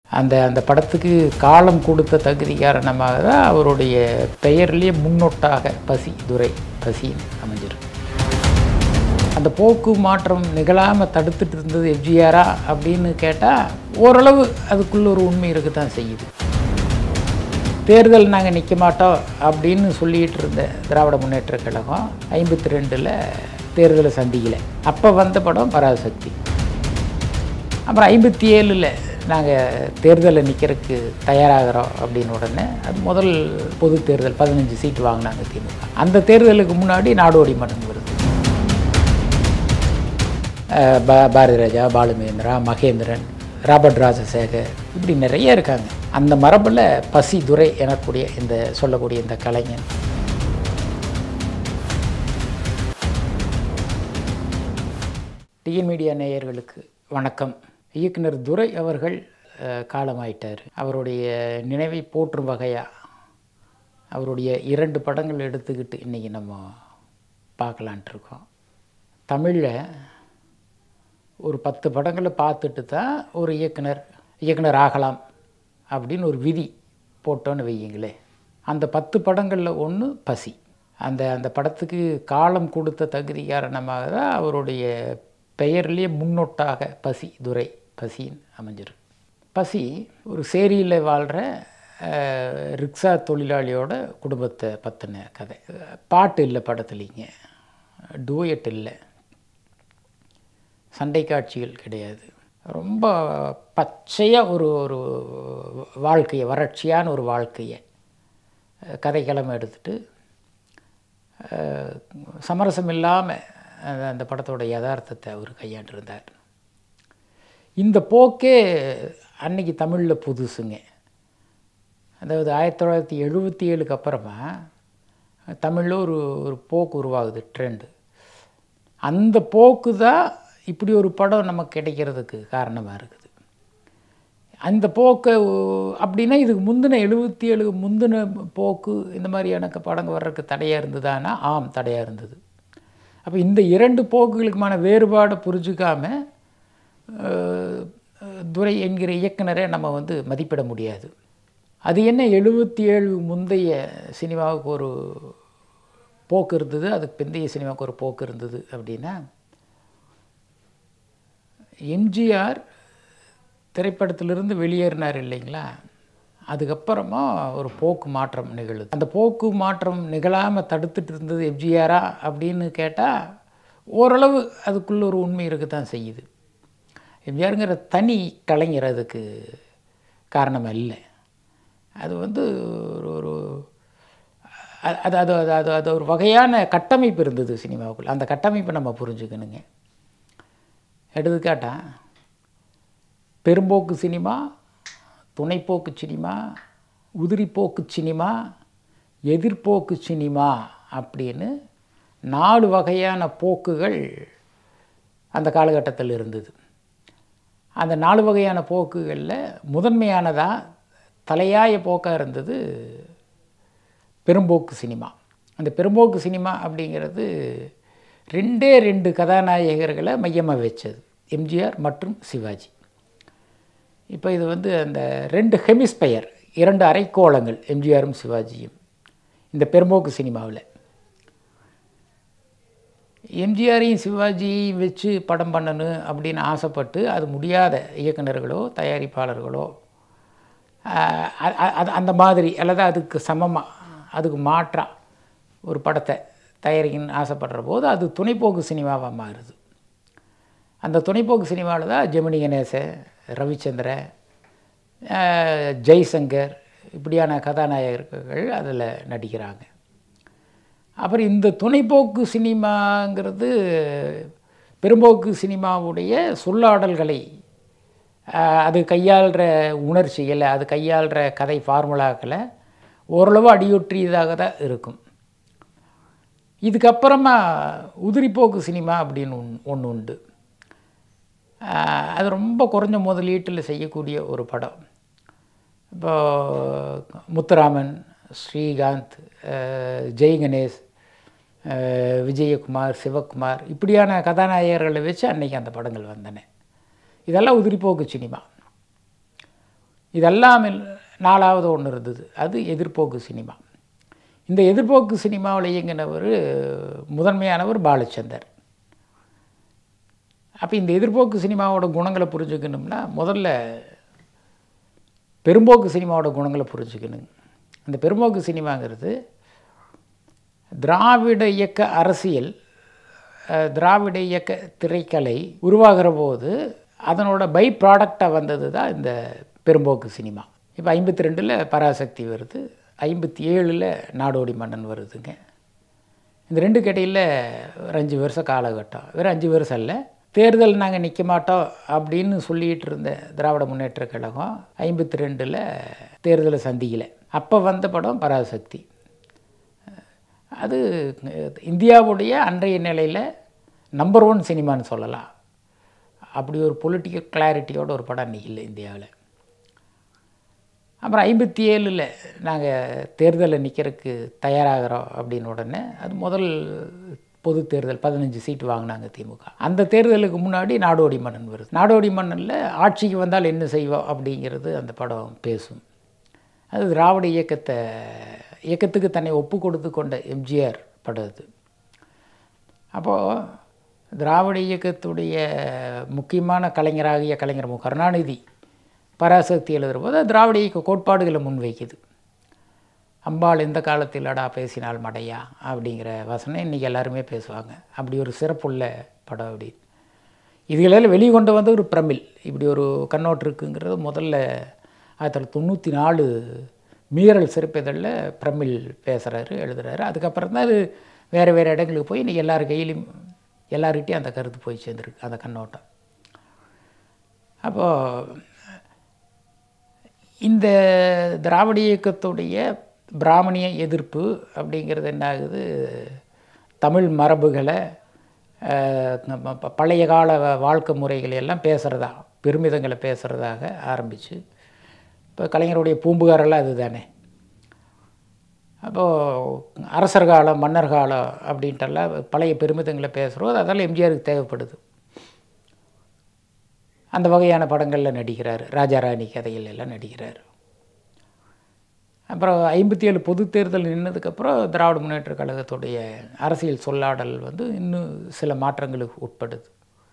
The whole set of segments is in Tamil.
அந்த அந்த படத்துக்கு காலம் கொடுத்த தகுதி காரணமாக தான் அவருடைய பெயர்லேயே முன்னொட்டாக பசி துரை பசின்னு அமைஞ்சிருக்கு அந்த போக்கு மாற்றம் நிகழாமல் தடுத்துட்டு இருந்தது எம்ஜிஆரா அப்படின்னு கேட்டால் ஓரளவு அதுக்குள்ள ஒரு உண்மை இருக்க தான் செய்யுது தேர்தல் நாங்கள் நிற்க மாட்டோம் அப்படின்னு சொல்லிகிட்டு இருந்த திராவிட முன்னேற்ற கழகம் ஐம்பத்தி ரெண்டில் தேர்தலை சந்திக்கலை அப்போ வந்த படம் பராசக்தி அப்புறம் ஐம்பத்தி ஏழில் நாங்கள் தேர்தலில் நிற்கிறதுக்கு தயாராகிறோம் அப்படின்னு உடனே அது முதல் பொது தேர்தல் பதினஞ்சு சீட்டு வாங்கினாங்க திமுக அந்த தேர்தலுக்கு முன்னாடி நாடோடி மடன் வருது அஹ் பா பாரதி ராஜா பாலுமேந்திரா மகேந்திரன் ராபர்ட் ராஜசேகர் இப்படி நிறைய இருக்காங்க அந்த மரபில் பசி துரை எனக்கூடிய இந்த சொல்லக்கூடிய இந்த கலைஞன் டிஎன் மீடியா நேயர்களுக்கு வணக்கம் இயக்குனர் துரை அவர்கள் அஹ், காலமாயிட்டார் அவருடைய நினைவை போற்றும் வகையாக அவருடைய இரண்டு படங்கள் எடுத்துக்கிட்டு இன்றைக்கி நம்ம பார்க்கலான்ட்டு இருக்கோம் தமிழில் ஒரு பத்து படங்களை பார்த்துட்டு தான் ஒரு இயக்குனர் இயக்குனர் ஆகலாம் அப்படின்னு ஒரு விதி போட்டோன்னு வையுங்களே அந்த பத்து படங்களில் ஒன்று பசி அந்த அந்த படத்துக்கு காலம் கொடுத்த தகுதி காரணமாக தான் அவருடைய பெயர்லேயே முன்னொட்டாக பசி துரை பசின்னு அமைஞ்சிருக்கு பசி ஒரு சேரியில் வாழ்கிற ரிக்ஷா தொழிலாளியோட குடும்பத்தை பற்றின கதை பாட்டு இல்லை படத்துலிங்க டூயட் இல்லை சண்டை காட்சிகள் கிடையாது ரொம்ப பச்சையாக ஒரு ஒரு வாழ்க்கையை வறட்சியான ஒரு வாழ்க்கையை அஹ், கதைக்களம் எடுத்துட்டு அஹ், சமரசம் இல்லாமல் அந்த படத்தோட யதார்த்தத்தை அவர் கையாண்டிருந்தார் இந்த போக்கே அன்னைக்கு தமிழில் புதுசுங்க அதாவது ஆயிரத்தி தொள்ளாயிரத்தி எழுபத்தி ஏழுக்கு அப்புறமா தமிழில் ஒரு ஒரு போக்கு உருவாகுது ட்ரெண்டு அந்த போக்கு தான் இப்படி ஒரு படம் நமக்கு கிடைக்கிறதுக்கு காரணமாக இருக்குது அந்த போக்கை உ- அப்படின்னா இதுக்கு முந்தின எழுபத்தி ஏழு முந்தின போக்கு இந்த மாதிரியான க- படங்கள் வர்றதுக்கு தடையாக இருந்ததானா ஆம் தடையாக இருந்தது அப்போ இந்த இரண்டு போக்குகளுக்குமான வேறுபாடை புரிஞ்சுக்காம அஹ், துரை என்கிற இயக்குனரை நம்ம வந்து மதிப்பிட முடியாது அது என்ன எழுபத்தி ஏழு முந்தைய சினிமாவுக்கு ஒரு போக்கு இருந்தது அதுக்கு பிந்தைய சினிமாவுக்கு ஒரு போக்கு இருந்தது அப்படின்னா எம்ஜிஆர் திரைப்படத்திலிருந்து வெளியேறினார் இல்லைங்களா அதுக்கப்புறமா ஒரு போக்கு மாற்றம் நிகழுது அந்த போக்கு மாற்றம் நிகழாமல் தடுத்துட்டு இருந்தது எம்ஜிஆரா அப்படின்னு கேட்டால் ஓரளவு அதுக்குள்ள ஒரு உண்மை இருக்க தான் செய்யுது எம்ஜிஆருங்கிற தனி கலைஞர் அதுக்கு காரணம் இல்லை அது வந்து ஒரு ஒரு அ- அது அது அது அது அது ஒரு வகையான கட்டமைப்பு இருந்தது சினிமாவுக்குள்ள அந்த கட்டமைப்பை நம்ம புரிஞ்சுக்கணுங்க எடுத்துக்காட்டா பெரும்போக்கு சினிமா துணைப்போக்கு சினிமா உதிரிப்போக்கு சினிமா எதிர்ப்போக்கு சினிமா அப்படின்னு நாலு வகையான போக்குகள் அந்த காலகட்டத்தில் இருந்தது அந்த நாலு வகையான போக்குகளில் முதன்மையானதாக தலையாய போக்காக இருந்தது பெரும்போக்கு சினிமா அந்த பெரும்போக்கு சினிமா அப்படிங்கிறது ரெண்டே ரெண்டு கதாநாயகர்களை மையமாக வச்சது எம்ஜிஆர் மற்றும் சிவாஜி இப்போ இது வந்து அந்த ரெண்டு ஹெமிஸ்பயர் இரண்டு அரைக்கோளங்கள் எம்ஜிஆரும் சிவாஜியும் இந்த பெரும்போக்கு சினிமாவில் எம்ஜிஆரையும் சிவாஜியையும் வச்சு படம் பண்ணணும் அப்படின்னு ஆசைப்பட்டு அது முடியாத இயக்குனர்களோ தயாரிப்பாளர்களோ ஆஹ் அ- அ- அது அந்த மாதிரி அல்லது அதுக்கு சமமாக அதுக்கு மாற்றா ஒரு படத்தை தயாரிக்கணும்னு ஆசைப்படுற போது அது துணைப்போக்கு சினிமாவாக மாறுது அந்த துணைப்போக்கு சினிமாவில் தான் ஜெமினி கணேசன் ரவிச்சந்திர ஆஹ் ஜெய்சங்கர் இப்படியான கதாநாயகர்கள் அதில் நடிக்கிறாங்க அப்புறம் இந்த துணைப்போக்கு சினிமாங்கிறது பெரும்போக்கு சினிமாவுடைய சொல்லாடல்களை ஆஹ், அது கையாளுற உணர்ச்சிகளை அது கையாளுற கதை ஃபார்முலாக்களை ஓரளவு அடியொற்றியதாக தான் இருக்கும் இதுக்கப்புறமா உதிரிப்போக்கு சினிமா அப்படின்னு ஒன்று ஒன்று உண்டு ஆஹ், அது ரொம்ப குறைஞ்ச முதலீட்டில் செய்யக்கூடிய ஒரு படம் இப்போ முத்துராமன் ஸ்ரீகாந்த் அஹ், ஜெய் கணேஷ் அஹ், விஜயகுமார் சிவகுமார் இப்படியான கதாநாயகர்களை வச்சு அன்னைக்கு அந்த படங்கள் வந்தன இதெல்லாம் உதிரிப்போக்கு சினிமா இதெல்லாம் இல்ல- நாலாவது ஒன்று இருந்தது அது எதிர்போக்கு சினிமா இந்த எதிர்போக்கு சினிமாவில் இயங்கினவர் முதன்மையானவர் பாலச்சந்தர் அப்போ இந்த எதிர்போக்கு சினிமாவோட குணங்களை புரிஞ்சுக்கணும்னா முதல்ல பெரும்போக்கு சினிமாவோட குணங்களை புரிஞ்சுக்கணுங்க இந்த பெரும்போக்கு சினிமாங்கிறது திராவிட இயக்க அரசியல் அஹ், திராவிட இயக்க திரைக்கலை உருவாகிற போது அதனோட பை ப்ராடக்டாக வந்தது தான் இந்த பெரும்போக்கு சினிமா இப்போ ஐம்பத்தி ரெண்டில் பராசக்தி வருது ஐம்பத்தி ஏழில் நாடோடி மன்னன் வருதுங்க இந்த ரெண்டு கடையில் ஒரு அஞ்சு வருஷம் காலகட்டம் வெறும் அஞ்சு வருஷம் இல்லை தேர்தல் நாங்கள் நிற்க மாட்டோம் அப்படின்னு சொல்லிகிட்டு இருந்த திராவிட முன்னேற்ற கழகம் ஐம்பத்தி ரெண்டில் தேர்தலை சந்திக்கலை அப்போ வந்த படம் பராசக்தி அது அஹ், இந்தியாவுடைய அன்றைய நிலையில் நம்பர் ஒன் சினிமான்னு சொல்லலாம் அப்படி ஒரு பொலிட்டிக்கல் கிளாரிட்டியோட ஒரு படம் அன்றைக்கி இல்லை இந்தியாவில் அப்புறம் ஐம்பத்தி ஏழில் நாங்கள் தேர்தலில் நிற்கிறதுக்கு தயாராகிறோம் அப்படின்னு உடனே அது முதல் பொது தேர்தல் பதினஞ்சு சீட்டு வாங்கினாங்க திமுக அந்த தேர்தலுக்கு முன்னாடி நாடோடி மன்னன் வருது நாடோடி மன்னனில் ஆட்சிக்கு வந்தால் என்ன செய்வோம் அப்படிங்கிறது அந்த படம் பேசும் அது திராவிட இயக்கத்தை இயக்கத்துக்கு தன்னை ஒப்பு கொடுத்து கொண்ட எம்ஜிஆர் படம் அது அப்போது திராவிட இயக்கத்துடைய முக்கியமான கலைஞராகிய கலைஞர் மு கருணாநிதி பராசக்தி எழுதுகிற போது அது திராவிட இயக்க கோட்பாடுகளை முன்வைக்குது அம்பாள் எந்த காலத்திலடா பேசினால் மடையா அப்படிங்கிற வசனம் இன்றைக்கி எல்லாருமே பேசுவாங்க அப்படி ஒரு சிறப்புள்ள படம் அப்படி இதுகளில் வெளிக்கொண்டு வந்த ஒரு பிரமிழ் இப்படி ஒரு கண்ணோட்டம் இருக்குங்கிறது முதல்ல ஆயிரத்தி தொள்ளாயிரத்தி தொண்ணூற்றி நாலு மீறல் சிறப்பிதழில் பிரமிழ் பேசுகிறாரு எழுதுறாரு அதுக்கப்புறம் தான் அது வேறு வேறு இடங்களுக்கு போய் இன்றைக்கி எல்லார் கையிலையும் எல்லார்கிட்டையும் அந்த கருத்து போய் சேர்ந்துருக்கு அந்த கண்ணோட்டம் அப்போது இந்த திராவிட இயக்கத்துடைய பிராமணிய எதிர்ப்பு அப்படிங்கிறது என்ன ஆகுது தமிழ் மரபுகளை அஹ், நம்ம ப- பழைய கால வ- வாழ்க்கை முறைகளை எல்லாம் பேசுகிறதா பெருமிதங்களை பேசுகிறதாக ஆரம்பிச்சு இப்போ கலைஞருடைய பூம்புகாரெல்லாம் அதுதானே அப்போது அரசர் காலம் மன்னர் காலம் அப்படின்ட்டெல்லாம் பழைய பெருமிதங்களை பேசுகிறோம் அதெல்லாம் எம்ஜிஆருக்கு தேவைப்படுது அந்த வகையான படங்களில் நடிக்கிறார் ராஜாராணி கதைகள் எல்லாம் நடிக்கிறார் அப்புறம் ஐம்பத்தி ஏழு பொது தேர்தல் நின்னதுக்கப்புறம் திராவிட முன்னேற்ற கழகத்துடைய அரசியல் சொல்லாடல் வந்து இன்னும் சில மாற்றங்களுக்கு உட்படுது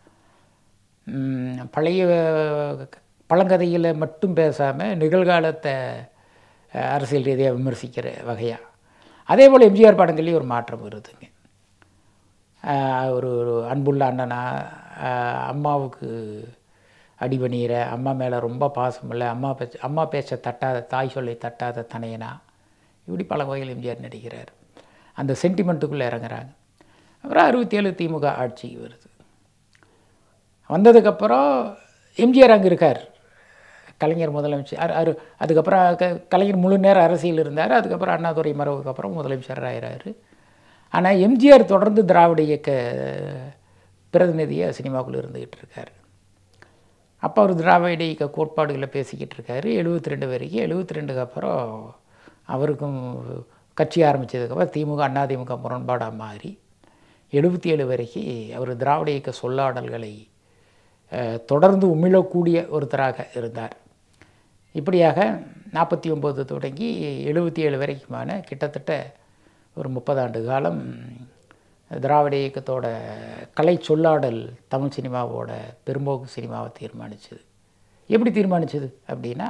உம், பழைய பழங்கதைகளை மட்டும் பேசாமல் நிகழ்காலத்தை அஹ், அரசியல் ரீதியாக விமர்சிக்கிற வகையாக அதே போல் எம்ஜிஆர் படங்கள்லேயும் ஒரு மாற்றம் வருதுங்க ஆஹ் ஒரு ஒரு அன்புள்ள அண்ணனா ஆஹ் அம்மாவுக்கு அடிபணிகிற அம்மா மேலே ரொம்ப பாசம் இல்லை அம்மா பேச்ச அம்மா பேச்ச தட்டாத தாய் சொல்லை தட்டாத தனையனா இப்படி பல வகையில் எம்ஜிஆர் நடிக்கிறார் அந்த சென்டிமெண்ட்டுக்குள்ளே இறங்குறாங்க அப்புறம் அறுபத்தி ஏழு திமுக ஆட்சிக்கு வருது வந்ததுக்கப்புறம் எம்ஜிஆர் அங்கே இருக்கார் கலைஞர் முதலமைச்சர் அரு- அரு அதுக்கப்புறம் க- கலைஞர் முழு நேர அரசியல் இருந்தார் அதுக்கப்புறம் அண்ணாதுரை மறைவுக்கு அப்புறம் முதலமைச்சர் ஆகிறாரு ஆனால் எம்ஜிஆர் தொடர்ந்து திராவிட இயக்க பிரதிநிதியாக சினிமாக்குள்ளே இருந்துக்கிட்டு இருக்கார் அப்போ அவர் திராவிட இயக்க கோட்பாடுகளை பேசிக்கிட்டு இருக்காரு எழுபத்தி ரெண்டு வரைக்கும் எழுபத்தி ரெண்டுக்கு அப்புறம் அவருக்கும் கட்சி ஆரம்பித்ததுக்கப்புறம் திமுக அண்ணா திமுக முரண்பாடாக மாறி எழுபத்தி ஏழு வரைக்கும் அவர் திராவிட இயக்க சொல்லாடல்களை அஹ், தொடர்ந்து உமிழக்கூடிய ஒருத்தராக இருந்தார் இப்படியாக நாற்பத்தி ஒம்பது தொடங்கி எழுபத்தி ஏழு வரைக்குமான கிட்டத்தட்ட ஒரு முப்பதாண்டு காலம் திராவிட இயக்கத்தோட கலை சொல்லாடல் தமிழ் சினிமாவோட பெரும்போக்கு சினிமாவை தீர்மானிச்சது எப்படி தீர்மானிச்சது அப்படின்னா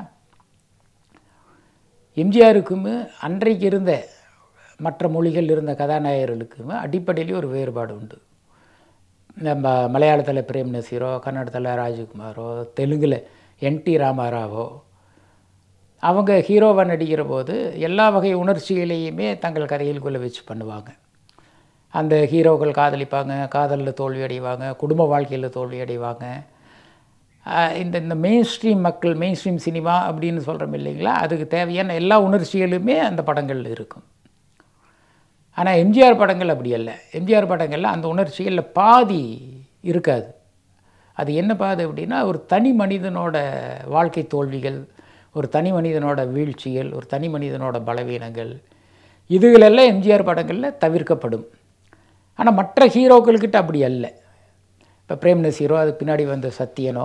எம்ஜிஆருக்குமே அன்றைக்கு இருந்த மற்ற மொழிகள் இருந்த கதாநாயகர்களுக்குமே அடிப்படையிலே ஒரு வேறுபாடு உண்டு நம்ம மலையாளத்தில் பிரேம் நசீரோ கன்னடத்தில் ராஜகுமாரோ தெலுங்கில் என்டி ராமாராவோ அவங்க ஹீரோவாக நடிக்கிற போது எல்லா வகை உணர்ச்சிகளையுமே தங்கள் கதைகளுக்குள்ளே வச்சு பண்ணுவாங்க அந்த ஹீரோக்கள் காதலிப்பாங்க காதலில் தோல்வி அடைவாங்க குடும்ப வாழ்க்கையில் தோல்வி அடைவாங்க ஆஹ் இந்த இந்த மெயின் ஸ்ட்ரீம் மக்கள் மெயின் ஸ்ட்ரீம் சினிமா அப்படின்னு சொல்கிறோம் இல்லைங்களா அதுக்கு தேவையான எல்லா உணர்ச்சிகளுமே அந்த படங்களில் இருக்கும் ஆனால் எம்ஜிஆர் படங்கள் அப்படி அல்ல எம்ஜிஆர் படங்களில் அந்த உணர்ச்சிகளில் பாதி இருக்காது அது என்ன பாது அப்படின்னா ஒரு தனி மனிதனோட வாழ்க்கை தோல்விகள் ஒரு தனி மனிதனோட வீழ்ச்சிகள் ஒரு தனி மனிதனோட பலவீனங்கள் இதுகளெல்லாம் எம்ஜிஆர் படங்களில் தவிர்க்கப்படும் ஆனால் மற்ற ஹீரோக்கள்கிட்ட அப்படி அல்ல இப்போ பிரேம் நசீரோ அதுக்கு பின்னாடி வந்த சத்யனோ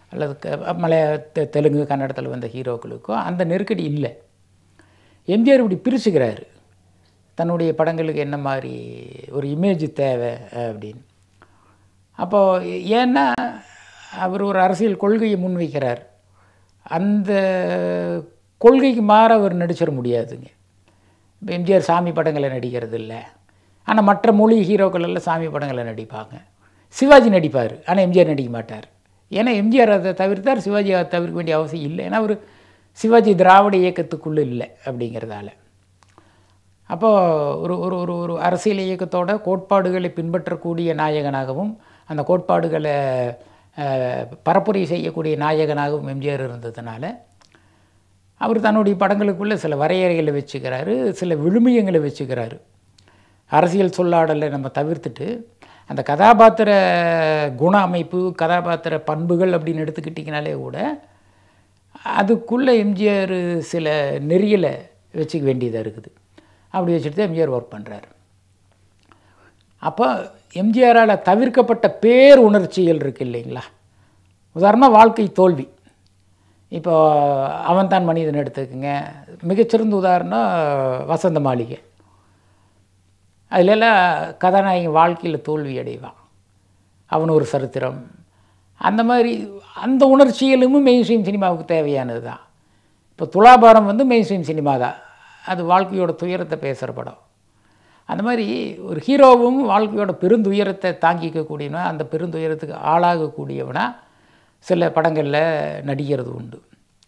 அல்லது க மலைய தெ- தெலுங்கு கன்னடத்தில் வந்த ஹீரோக்களுக்கோ அந்த நெருக்கடி இல்லை எம்ஜிஆர் இப்படி பிரிச்சுக்கிறாரு தன்னுடைய படங்களுக்கு என்ன மாதிரி ஒரு இமேஜ் தேவை அப்படின்னு அப்போது ஏன்னா அவர் ஒரு அரசியல் கொள்கையை முன்வைக்கிறார் அந்த கொள்கைக்கு மாற அவர் நடிச்சிட முடியாதுங்க இப்போ எம்ஜிஆர் சாமி படங்களை நடிக்கிறது இல்லை ஆனால் மற்ற மொழி ஹீரோக்கள் எல்லாம் சாமி படங்களை நடிப்பாங்க சிவாஜி நடிப்பார் ஆனால் எம்ஜிஆர் நடிக்க மாட்டார் ஏன்னா எம்ஜிஆர் அதை தவிர்த்தார் சிவாஜி அதை தவிர்க்க வேண்டிய அவசியம் இல்லை ஏன்னா அவர் சிவாஜி திராவிட இயக்கத்துக்குள்ளே இல்லை அப்படிங்கிறதால அப்போது ஒரு ஒரு ஒரு ஒரு அரசியல் இயக்கத்தோட கோட்பாடுகளை பின்பற்றக்கூடிய நாயகனாகவும் அந்த கோட்பாடுகளை அஹ், பரப்புரை செய்யக்கூடிய நாயகனாகவும் எம்ஜிஆர் இருந்ததுனால அவர் தன்னுடைய படங்களுக்குள்ளே சில வரையறைகளை வச்சுக்கிறாரு சில விழுமியங்களை வச்சுக்கிறாரு அரசியல் சொல்லாடலை நம்ம தவிர்த்துட்டு அந்த கதாபாத்திர குண அமைப்பு கதாபாத்திர பண்புகள் அப்படின்னு எடுத்துக்கிட்டிங்கனாலே கூட அதுக்குள்ளே எம்ஜிஆர் சில நெறியலை வச்சுக்க வேண்டியதாக இருக்குது அப்படி வச்சுட்டு தான் எம்ஜிஆர் ஒர்க் பண்ணுறாரு அப்போ எம்ஜிஆரால் தவிர்க்கப்பட்ட பேர் உணர்ச்சிகள் இருக்கு இல்லைங்களா உதாரணமாக வாழ்க்கை தோல்வி இப்போ அவன் தான் மனிதன் எடுத்துக்கங்க மிகச்சிறந்த உதாரணம் வசந்த மாளிகை அதிலெல்லாம் கதாநாயகன் வாழ்க்கையில் தோல்வி அடைவான் அவன் ஒரு சரித்திரம் அந்த மாதிரி அந்த உணர்ச்சிகளும் மெயின் ஸ்ட்ரீம் சினிமாவுக்கு தேவையானது தான் இப்போ துலாபாரம் வந்து மெயின் ஸ்ட்ரீம் சினிமா தான் அது வாழ்க்கையோட துயரத்தை பேசுகிற படம் அந்த மாதிரி ஒரு ஹீரோவும் வாழ்க்கையோட பெருந்துயரத்தை தாங்கிக்கக்கூடியவனா அந்த பெருந்துயரத்துக்கு ஆளாகக்கூடியவனா சில படங்களில் நடிக்கிறது உண்டு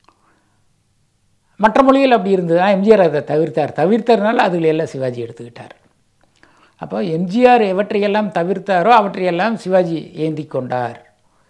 மற்ற மொழிகள் அப்படி இருந்ததுன்னா எம்ஜிஆர் அதை தவிர்த்தார் தவிர்த்ததுனால அதில் எல்லாம் சிவாஜி எடுத்துக்கிட்டார் அப்போ எம்ஜிஆர் எவற்றையெல்லாம் தவிர்த்தாரோ அவற்றையெல்லாம் சிவாஜி ஏந்தி கொண்டார்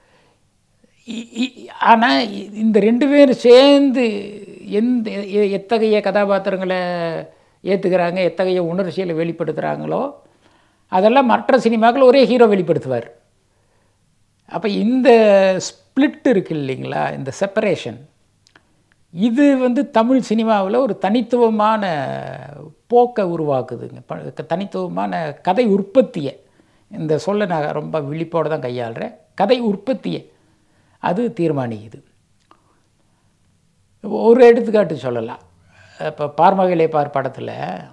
ஆனால் இந்த ரெண்டு பேரும் சேர்ந்து எந்த எ- எத்தகைய கதாபாத்திரங்களை ஏற்றுக்கிறாங்க எத்தகைய உணர்ச்சிகளை வெளிப்படுத்துகிறாங்களோ அதெல்லாம் மற்ற சினிமாக்கள் ஒரே ஹீரோ வெளிப்படுத்துவார் அப்போ இந்த ஸ்பிளிட் இருக்கு இல்லைங்களா இந்த செப்பரேஷன் இது வந்து தமிழ் சினிமாவில் ஒரு தனித்துவமான போக்கை உருவாக்குதுங்க ப- தனித்துவமான கதை உற்பத்தியை இந்த சொல்ல நான் ரொம்ப விழிப்போடு தான் கையாளுறேன் கதை உற்பத்தியை அது தீர்மானிக்குது இப்போ ஒரு எடுத்துக்காட்டு சொல்லலாம் இப்போ பார்மகளே பார் படத்தில்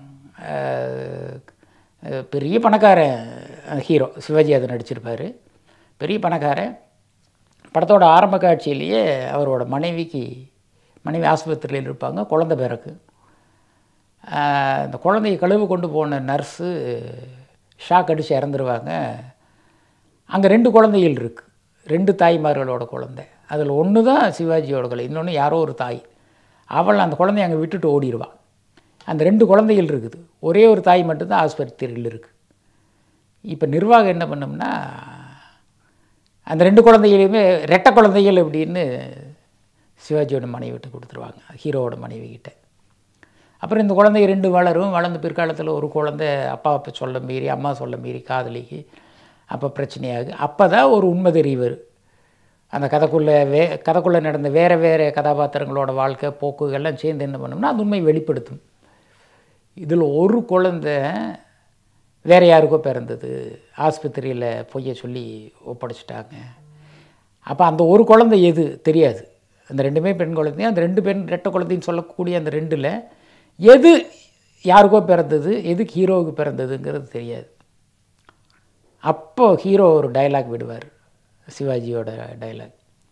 பெரிய பணக்காரன் ஹீரோ சிவாஜி அதை நடிச்சிருப்பார் பெரிய பணக்காரன் படத்தோட ஆரம்ப காட்சியிலேயே அவரோட மனைவிக்கு மனைவி ஆஸ்பத்திரியில் இருப்பாங்க குழந்தை பிறகு ஆஹ் இந்த குழந்தையை கழுவு கொண்டு போன நர்ஸு ஷாக் அடித்து இறந்துருவாங்க அங்கே ரெண்டு குழந்தைகள் இருக்குது ரெண்டு தாய்மார்களோட குழந்தை அதில் ஒன்று தான் சிவாஜியோட குழந்தை இன்னொன்று யாரோ ஒரு தாய் அவள் அந்த குழந்தைய அங்கே விட்டுட்டு ஓடிடுவான் அந்த ரெண்டு குழந்தைகள் இருக்குது ஒரே ஒரு தாய் மட்டும்தான் ஆஸ்பத்திரியில் இருக்குது இப்போ நிர்வாகம் என்ன பண்ணோம்னா அந்த ரெண்டு குழந்தைகளையுமே ரெட்டை குழந்தைகள் அப்படின்னு சிவாஜியோட மனைவி விட்டு கொடுத்துருவாங்க ஹீரோவோட மனைவி கிட்ட அப்புறம் இந்த குழந்தைங்க ரெண்டு வளரும் வளர்ந்த பிற்காலத்தில் ஒரு குழந்தை அப்பா அப்பா சொல்ல மீறி அம்மா சொல்ல மீறி காதலிக்கு அப்போ பிரச்சனையாகு அப்போ தான் ஒரு உண்மை தெரியவர் அந்த கதைக்குள்ளே வே கதைக்குள்ளே நடந்த வேறு வேறு கதாபாத்திரங்களோட வாழ்க்கை போக்குகள்லாம் சேர்ந்து என்ன பண்ணோம்னா அந்த உண்மை வெளிப்படுத்தும் இதில் ஒரு குழந்தை வேற யாருக்கோ பிறந்தது ஆஸ்பத்திரியில் பொய்ய சொல்லி ஒப்படைச்சிட்டாங்க அப்போ அந்த ஒரு குழந்தை எது தெரியாது அந்த ரெண்டுமே பெண் குழந்தையும் அந்த ரெண்டு பெண் ரெட்டை குழந்தைன்னு சொல்லக்கூடிய அந்த ரெண்டில் எது யாருக்கோ பிறந்தது எது ஹீரோவுக்கு பிறந்ததுங்கிறது தெரியாது அப்போ ஹீரோ ஒரு டயலாக் விடுவார் சிவாஜியோட டயலாக்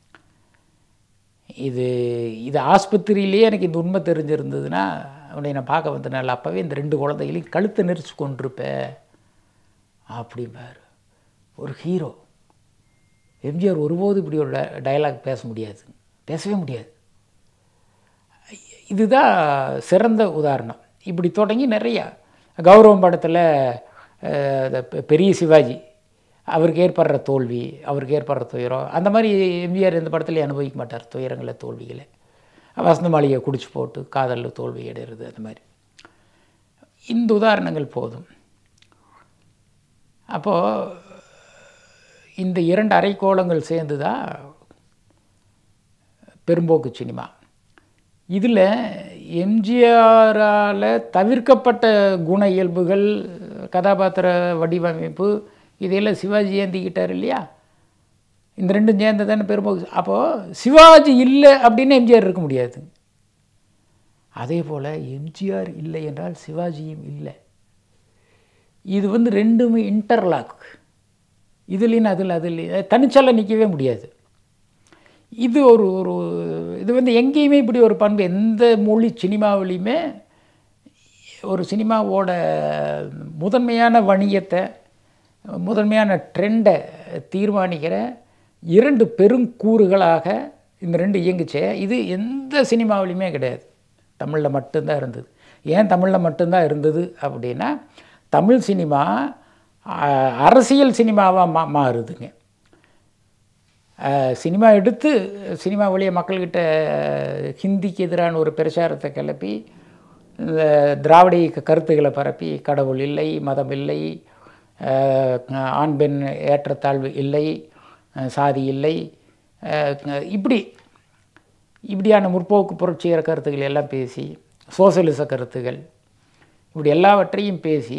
இது இது ஆஸ்பத்திரியிலேயே எனக்கு இந்த உண்மை தெரிஞ்சிருந்ததுன்னா உன்னை நான் பார்க்க வந்தனால அப்போவே இந்த ரெண்டு குழந்தைகளையும் கழுத்தை நெரிச்சு கொண்டிருப்பேன் அப்படிம்பார் ஒரு ஹீரோ எம்ஜிஆர் ஒருபோது இப்படி ஒரு டயலாக் பேச முடியாது பேசவே முடியாது இதுதான் சிறந்த உதாரணம் இப்படி தொடங்கி நிறையா கௌரவம் படத்தில் அஹ், இந்த பெ- பெரிய சிவாஜி அவருக்கு ஏற்படுற தோல்வி அவருக்கு ஏற்படுற துயரம் அந்த மாதிரி எம்ஜிஆர் இந்த படத்தில் அனுபவிக்க மாட்டார் துயரங்களை தோல்விகளை வசந்த மாளிகை குடிச்சு போட்டு காதலில் தோல்வி அடைகிறது அந்த மாதிரி இந்த உதாரணங்கள் போதும் அப்போது இந்த இரண்டு அரைக்கோளங்கள் சேர்ந்து தான் பெரும்போக்கு சினிமா இதில் எம்ஜிஆரால் தவிர்க்கப்பட்ட குண இயல்புகள் கதாபாத்திர வடிவமைப்பு இதையெல்லாம் சிவாஜி ஏந்திக்கிட்டார் இல்லையா இந்த ரெண்டும் சேர்ந்து தானே பெரும்போக்கு அப்போது சிவாஜி இல்லை அப்படின்னு எம்ஜிஆர் இருக்க முடியாது அதே போல் எம்ஜிஆர் இல்லை என்றால் சிவாஜியும் இல்லை இது வந்து ரெண்டுமே இன்டர்லாக் இதுலேயும் அதில் அதில் தனிச்சல்ல நிற்கவே முடியாது இது ஒரு ஒரு இது வந்து எங்கேயுமே இப்படி ஒரு பண்பு எந்த மொழி சினிமாவிலையுமே ஒரு சினிமாவோட முதன்மையான வணிகத்தை முதன்மையான ட்ரெண்டை தீர்மானிக்கிற இரண்டு பெருங்கூறுகளாக இந்த ரெண்டு இயங்குச்சே இது எந்த சினிமாவிலையுமே கிடையாது தமிழில் மட்டும்தான் இருந்தது ஏன் தமிழில் மட்டும்தான் இருந்தது அப்படின்னா தமிழ் சினிமா அஹ், அரசியல் சினிமாவாக மா மாறுதுங்க அஹ், சினிமா எடுத்து சினிமா வழிய மக்கள்கிட்ட ஹிந்திக்கு எதிரான ஒரு பிரச்சாரத்தை கிளப்பி இந்த திராவிட இயக்க கருத்துக்களை பரப்பி கடவுள் இல்லை மதம் இல்லை அஹ், ஆண் பெண் ஏற்றத்தாழ்வு இல்லை அஹ், சாதி இல்லை அஹ், இப்படி இப்படியான முற்போக்கு புரட்சிகர கருத்துக்கள் எல்லாம் பேசி சோசலிச கருத்துகள் இப்படி எல்லாவற்றையும் பேசி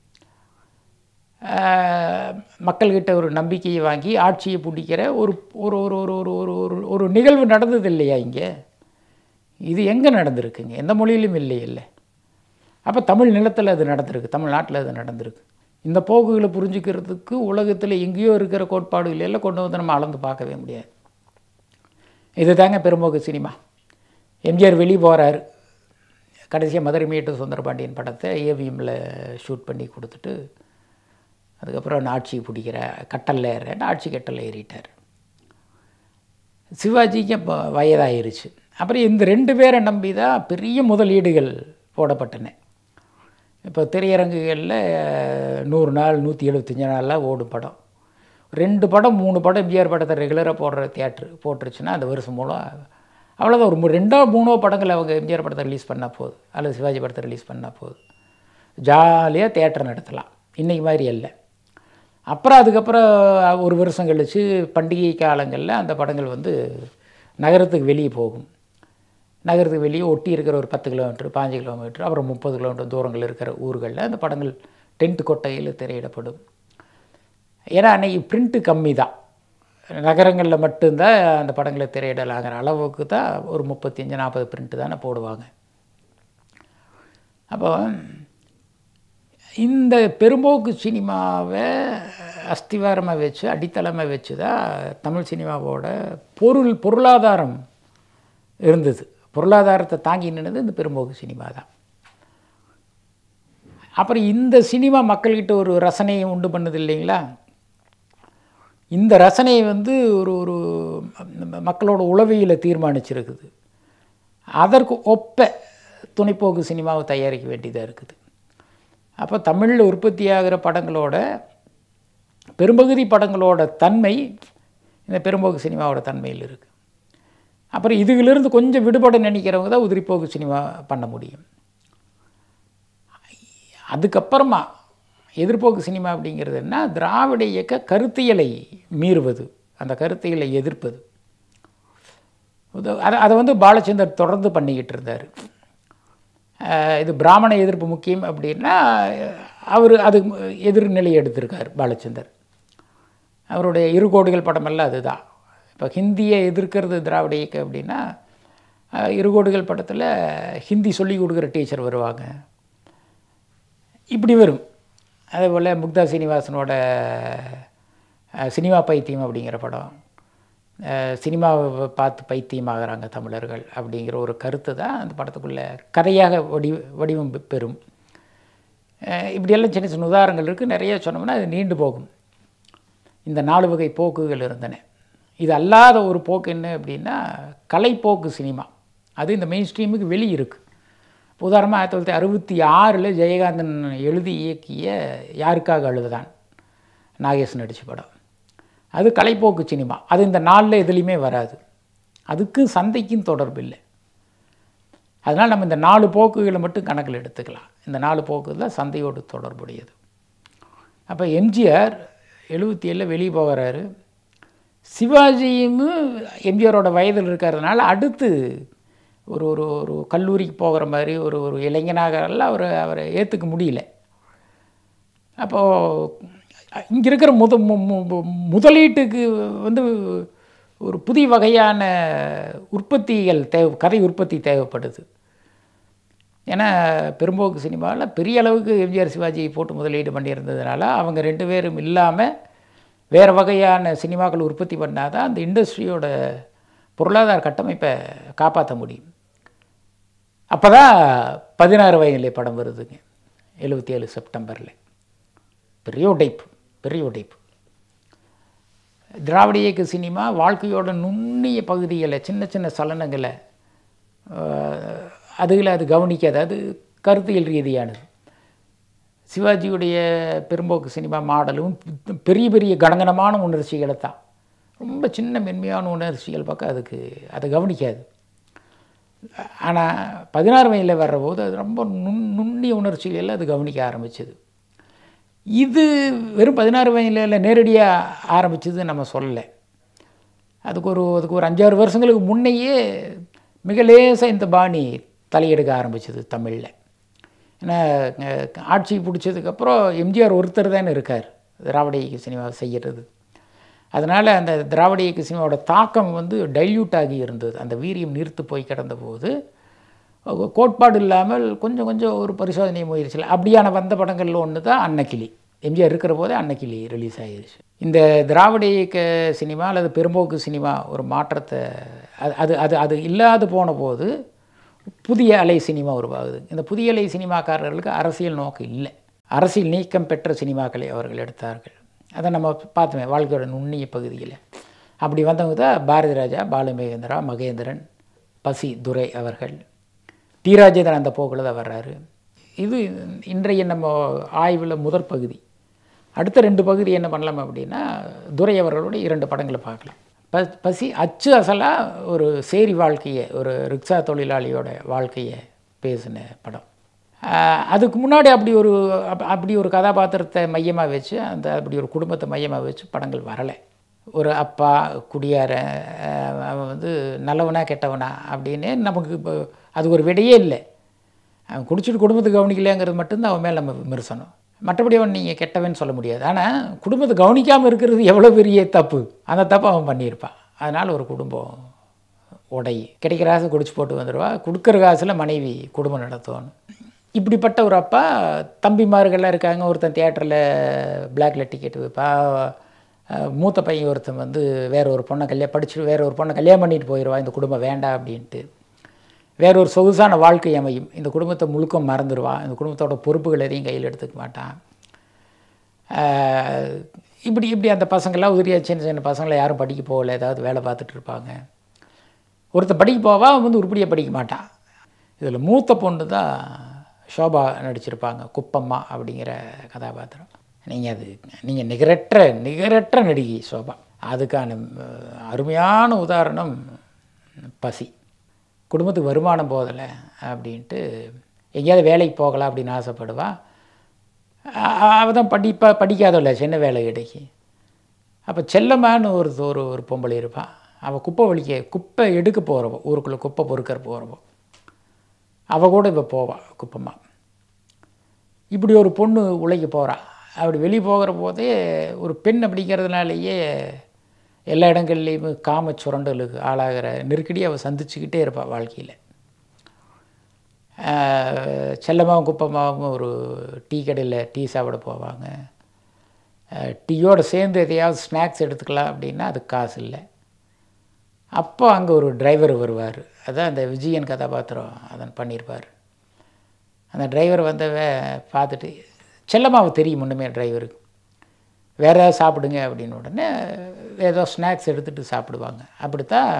ஆஹ், மக்கள்கிட்ட ஒரு நம்பிக்கையை வாங்கி ஆட்சியை பிடிக்கிற ஒரு ஒரு ஒரு ஒரு ஒரு ஒரு ஒரு ஒரு நிகழ்வு நடந்தது இல்லையா இங்கே இது எங்கே நடந்திருக்குங்க எந்த மொழியிலும் இல்லை இல்லை அப்போ தமிழ் நிலத்தில் அது நடந்திருக்கு தமிழ்நாட்டில் அது நடந்திருக்கு இந்த போக்குகளை புரிஞ்சுக்கிறதுக்கு உலகத்தில் எங்கேயோ இருக்கிற கோட்பாடுகள் எல்லாம் கொண்டு வந்து நம்ம அளந்து பார்க்கவே முடியாது இது தாங்க பெரும்போக்கு சினிமா எம்ஜிஆர் வெளியே போகிறாரு கடைசியாக மதுரை மீட்டு சுந்தரபாண்டியன் படத்தை ஏவிஎம்மில் ஷூட் பண்ணி கொடுத்துட்டு அதுக்கப்புறம் ஆட்சி பிடிக்கிற கட்டலில் ஏறேன் ஆட்சி கட்டலில் ஏறிட்டார் சிவாஜிக்கு இப்போ வயதாயிருச்சு அப்புறம் இந்த ரெண்டு பேரை நம்பி தான் பெரிய முதலீடுகள் போடப்பட்டன இப்போ திரையரங்குகளில் நூறு நாள் நூற்றி எழுபத்தஞ்சு நாளில் ஓடும் படம் ரெண்டு படம் மூணு படம் எம்ஜிஆர் படத்தை ரெகுலராக போடுற தியேட்ரு போட்டுருச்சுன்னா அந்த வருஷம் மூலம் அவ்வளோதான் ஒரு மூ- ரெண்டோ மூணோ படங்கள் அவங்க எம்ஜிஆர் படத்தை ரிலீஸ் பண்ணால் போகுது அல்லது சிவாஜி படத்தை ரிலீஸ் பண்ணால் போகுது ஜாலியாக தியேட்டர் நடத்தலாம் இன்றைக்கி மாதிரி இல்லை அப்புறம் அதுக்கப்புறம் ஒரு வருஷம் கழித்து பண்டிகை காலங்களில் அந்த படங்கள் வந்து நகரத்துக்கு வெளியே போகும் நகரத்துக்கு வெளியே ஒட்டி இருக்கிற ஒரு பத்து கிலோமீட்டர் பாஞ்சு கிலோமீட்டர் அப்புறம் முப்பது கிலோமீட்டர் தூரங்கள் இருக்கிற ஊர்களில் அந்த படங்கள் டென்ட் கொட்டையில் திரையிடப்படும் ஏன்னா அன்னைக்கு பிரிண்ட்டு கம்மி தான் நகரங்களில் மட்டும்தான் அந்த படங்களை திரையிடலாங்கிற அளவுக்கு தான் ஒரு முப்பத்தஞ்சு நாற்பது பிரிண்ட்டு தானே போடுவாங்க அப்போ இந்த பெரும்போக்கு சினிமாவை அஸ்திவாரமாக வச்சு அடித்தளமாக வச்சு தான் தமிழ் சினிமாவோட பொருள் பொருளாதாரம் இருந்தது பொருளாதாரத்தை தாங்கி நின்னது இந்த பெரும்போக்கு சினிமா தான் அப்புறம் இந்த சினிமா மக்கள்கிட்ட ஒரு ரசனையை உண்டு பண்ணுது இல்லைங்களா இந்த ரசனையை வந்து ஒரு ஒரு ம- மக்களோட உளவியலை தீர்மானிச்சிருக்குது அதற்கு ஒப்ப துணைப்போக்கு சினிமாவை தயாரிக்க வேண்டியதாக இருக்குது அப்போ தமிழில் உற்பத்தியாகிற படங்களோட பெரும்பகுதி படங்களோட தன்மை இந்த பெரும்போக்கு சினிமாவோட தன்மையில் இருக்குது அப்புறம் இதுகளிலிருந்து கொஞ்சம் விடுபட நினைக்கிறவங்க தான் உதிரிப்போக்கு சினிமா பண்ண முடியும் அதுக்கப்புறமா எதிர்ப்போக்கு சினிமா அப்படிங்கிறது என்ன திராவிட இயக்க கருத்தியலை மீறுவது அந்த கருத்தியலை எதிர்ப்பது உத- அதை அதை வந்து பாலச்சந்தர் தொடர்ந்து பண்ணிக்கிட்டு இருந்தார் அஹ் இது பிராமண எதிர்ப்பு முக்கியம் அப்படின்னா அவர் அது எதிர்நிலை எடுத்திருக்கார் பாலச்சந்தர் அவருடைய இரு கோடிகள் படமெல்லாம் அதுதான் இப்போ ஹிந்தியை எதிர்க்கிறது திராவிட இயக்கம் அப்படின்னா அஹ், இரு கோடிகள் படத்தில் ஹிந்தி சொல்லி கொடுக்குற டீச்சர் வருவாங்க இப்படி வரும் அதே போல் முக்தா சீனிவாசனோட அஹ், சினிமா பைத்தியம் அப்படிங்கிற படம் அஹ், சினிமாவை பார்த்து பைத்தியமாகறாங்க தமிழர்கள் அப்படிங்கிற ஒரு கருத்து தான் அந்த படத்துக்குள்ளே கதையாக வடி வடிவம் பெ- பெறும் அஹ், இப்படியெல்லாம் சின்ன சின்ன உதாரணங்கள் இருக்குது நிறைய சொன்னோம்னா அது நீண்டு போகும் இந்த நாலு வகை போக்குகள் இருந்தன இது அல்லாத ஒரு போக்கு என்ன அப்படின்னா கலைப்போக்கு சினிமா அது இந்த மெயின் ஸ்ட்ரீமுக்கு வெளியே இருக்குது உதாரணமாக ஆயிரத்தி தொள்ளாயிரத்தி அறுபத்தி ஆறில் ஜெயகாந்தன் எழுதி இயக்கிய யாருக்காக அழுதுதான் நாகேஷ் நடித்த படம் அது கலைப்போக்கு சினிமா அது இந்த நாளில் எதுலேயுமே வராது அதுக்கும் சந்தைக்கும் தொடர்பு இல்லை அதனால் நம்ம இந்த நாலு போக்குகளை மட்டும் கணக்கில் எடுத்துக்கலாம் இந்த நாலு போக்கு தான் சந்தையோடு தொடர்புடையது அப்போ எம்ஜிஆர் எழுபத்தி ஏழில் வெளியே போகிறாரு சிவாஜியும் எம்ஜிஆரோட வயதில் இருக்கிறதுனால அடுத்து ஒரு ஒரு ஒரு கல்லூரிக்கு போகிற மாதிரி ஒரு ஒரு இளைஞனாக எல்லாம் அவர் அவரை ஏற்றுக்க முடியல அப்போது இங்கே இருக்கிற முத மு- மு- மு- முதலீட்டுக்கு வந்து ஒரு புதிய வகையான உற்பத்திகள் தேவை கதை உற்பத்தி தேவைப்படுது ஏன்னா பெரும்போக்கு சினிமாவில் பெரிய அளவுக்கு எம்ஜிஆர் சிவாஜி போட்டு முதலீடு பண்ணியிருந்ததுனால அவங்க ரெண்டு பேரும் இல்லாமல் வேறு வகையான சினிமாக்கள் உற்பத்தி பண்ணாதான் அந்த இண்டஸ்ட்ரியோட பொருளாதார கட்டமைப்பை காப்பாற்ற முடியும் அப்போ தான் பதினாறு வயதிலே படம் வருதுங்க எழுபத்தி ஏழு செப்டம்பரில் பெரிய உடைப்பு பெரிய உடைப்பு திராவிட இயக்க சினிமா வாழ்க்கையோட நுண்ணிய பகுதிகளை சின்ன சின்ன சலனங்களை அஹ், அதுகளை அது கவனிக்காது அது கருத்தியல் ரீதியானது சிவாஜியுடைய பெரும்போக்கு சினிமா மாடலும் பெரிய பெரிய கணங்கனமான உணர்ச்சிகளை தான் ரொம்ப சின்ன மென்மையான உணர்ச்சிகள் பக்கம் அதுக்கு அதை கவனிக்காது ஆனால் பதினாறு வயதில் வர்றபோது அது ரொம்ப நுண் நுண்ணிய உணர்ச்சிகளில் அது கவனிக்க ஆரம்பிச்சது இது வெறும் பதினாறு வயதில் நேரடியாக ஆரம்பிச்சது நம்ம சொல்லலை அதுக்கு ஒரு அதுக்கு ஒரு அஞ்சாறு வருஷங்களுக்கு முன்னையே மிக லேசாக இந்த பாணி தலையெடுக்க ஆரம்பிச்சது தமிழில் ஏன்னா அஹ், ஆட்சி பிடிச்சதுக்கப்புறம் எம்ஜிஆர் ஒருத்தர் தானே இருக்கார் திராவிட இயக்க சினிமா செய்கிறது அதனால் அந்த திராவிட இயக்க சினிமாவோட தாக்கம் வந்து டைல்யூட் ஆகி இருந்தது அந்த வீரியம் நீர்த்து போய் கிடந்த போது அஹ், கோட்பாடு இல்லாமல் கொஞ்சம் கொஞ்சம் ஒரு பரிசோதனை முயற்சியில் அப்படியான வந்த படங்களில் ஒன்று தான் அன்னக்கிளி எம்ஜிஆர் இருக்கிற போதே அன்னக்கிளி ரிலீஸ் ஆகிருச்சு இந்த திராவிட இயக்க சினிமா அல்லது பெரும்போக்கு சினிமா ஒரு மாற்றத்தை அது அது அது அது இல்லாது போன போது புதிய அலை சினிமா உருவாகுது இந்த புதிய அலை சினிமாக்காரர்களுக்கு அரசியல் நோக்கம் இல்லை அரசியல் நீக்கம் பெற்ற சினிமாக்களை அவர்கள் எடுத்தார்கள் அதை நம்ம பார்த்தோமே வாழ்க்கையோட நுண்ணிய பகுதியில் அப்படி வந்தவங்க தான் பாரதி ராஜா பாலுமகேந்திரா மகேந்திரன் பசி துரை அவர்கள் டி ராஜேந்திரன் அந்த போக்கில் தான் வர்றாரு இது இன்றைய நம்ம ஆய்வில் முதற் பகுதி அடுத்த ரெண்டு பகுதி என்ன பண்ணலாம் அப்படின்னா துரை அவர்களுடைய இரண்டு படங்களை பார்க்கலாம் ப பசி அச்சு அசலாக ஒரு சேரி வாழ்க்கையை ஒரு ரிக்ஷா தொழிலாளியோட வாழ்க்கையை பேசின படம் ஆஹ் அதுக்கு முன்னாடி அப்படி ஒரு அப்- அப்படி ஒரு கதாபாத்திரத்தை மையமாக வச்சு அந்த அப்படி ஒரு குடும்பத்தை மையமாக வச்சு படங்கள் வரலை ஒரு அப்பா குடியாரன் ஆஹ் அவன் வந்து நல்லவனா கெட்டவனா அப்படின்னு நமக்கு இப்போ அது ஒரு விடையே இல்லை அவன் குடிச்சிட்டு குடும்பத்தை கவனிக்கலைங்கிறது மட்டும்தான் அவன் மேலே நம்ம விமர்சனம் மற்றபடி அவன் நீங்கள் கெட்டவன் சொல்ல முடியாது ஆனால் குடும்பத்தை கவனிக்காமல் இருக்கிறது எவ்வளோ பெரிய தப்பு அந்த தப்பு அவன் பண்ணியிருப்பான் அதனால் ஒரு குடும்பம் உடை கிடைக்கிற காசு குடிச்சு போட்டு வந்துடுவா கொடுக்குற காசில் மனைவி குடும்பம் நடத்துவான்னு இப்படிப்பட்ட ஒரு அப்பா தம்பிமார்கள்லாம் இருக்காங்க ஒருத்தன் தியேட்டரில் பிளாக்ல டிக்கெட் வைப்பா அஹ் மூத்த பையன் ஒருத்தன் வந்து வேற ஒரு பொண்ணை கல்யாணம் படிச்சுட்டு வேற ஒரு பொண்ணை கல்யாணம் பண்ணிட்டு போயிடுவா இந்த குடும்பம் வேண்டாம் அப்படின்ட்டு வேற ஒரு சொகுசான வாழ்க்கை அமையும் இந்த குடும்பத்தை முழுக்க மறந்துடுவான் இந்த குடும்பத்தோட பொறுப்புகள் எதையும் கையில் எடுத்துக்க மாட்டான் ஆஹ் இப்படி இப்படி அந்த பசங்கள்லாம் உதிரியா சின்ன சின்ன பசங்களை யாரும் படிக்க போகல ஏதாவது வேலை பார்த்துட்டு இருப்பாங்க ஒருத்தன் படிக்க போவா அவன் வந்து உருப்படியாக படிக்க மாட்டான் இதில் மூத்த பொண்ணு தான் ஷோபா நடிச்சிருப்பாங்க குப்பம்மா அப்படிங்கிற கதாபாத்திரம் நீங்கள் அது நீங்கள் நிகரற்ற நிகரற்ற நடிகை ஷோபா அதுக்கான அஹ், அருமையான உதாரணம் பசி குடும்பத்துக்கு வருமானம் போதலை அப்படின்ட்டு எங்கேயாவது வேலைக்கு போகலாம் அப்படின்னு ஆசைப்படுவா அவள் தான் படிப்பா படிக்காதவல்ல சின்ன வேலை கிடைக்கி அப்போ செல்லம்மான்னு ஒரு ஒரு ஒரு பொம்பளை இருப்பாள் அவள் குப்பை வலிக்க குப்பை எடுக்க போகிறவோ ஊருக்குள்ளே குப்பை பொறுக்கிற போகிறவோ அவள் கூட இப்போ போவா குப்பம்மா இப்படி ஒரு பொண்ணு உழைக்க போகிறா அப்படி வெளியே போகிற போதே ஒரு பெண் அப்படிங்கிறதுனாலேயே எல்லா இடங்கள்லேயுமே காம சுரண்டலுக்கு ஆளாகிற நெருக்கடியை அவள் சந்திச்சுக்கிட்டே இருப்பாள் வாழ்க்கையில் ஆஹ் செல்லம்மாவும் குப்பம்மாவும் ஒரு டீ கடையில் டீ சாப்பிட போவாங்க ஆஹ் டீயோடு சேர்ந்து எதையாவது ஸ்நாக்ஸ் எடுத்துக்கலாம் அப்படின்னா அதுக்கு காசு இல்லை அப்போ அங்கே ஒரு டிரைவர் வருவார் அதான் அந்த விஜயன் கதாபாத்திரம் அதன் பண்ணியிருப்பார் அந்த டிரைவர் வந்தவ பார்த்துட்டு செல்லம்மாவை தெரியும் முன்னுமே டிரைவருக்கு வேறு ஏதாவது சாப்பிடுங்க அப்படின்னு உடனே ஏதோ ஸ்நாக்ஸ் எடுத்துகிட்டு சாப்பிடுவாங்க அப்படித்தான்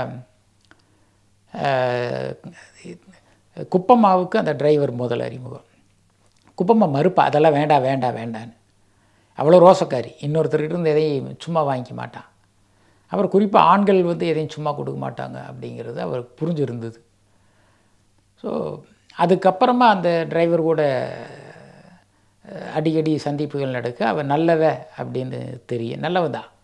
ஆஹ், குப்பம்மாவுக்கு அந்த டிரைவர் முதல் அறிமுகம் குப்பம்மா மறுப்பா அதெல்லாம் வேண்டாம் வேண்டாம் வேண்டான்னு அவ்வளோ ரோசக்காரி இன்னொருத்தர்கிட்ட இருந்து எதையும் சும்மா வாங்கிக்க மாட்டான் அவர் குறிப்பாக ஆண்கள் வந்து எதையும் சும்மா கொடுக்க மாட்டாங்க அப்படிங்கிறது அவருக்கு புரிஞ்சிருந்தது ஸோ அதுக்கப்புறமா அந்த டிரைவர் கூட அஹ், அடிக்கடி சந்திப்புகள் நடக்க அவன் நல்லவ அப்படின்னு தெரியும் நல்லவன் தான்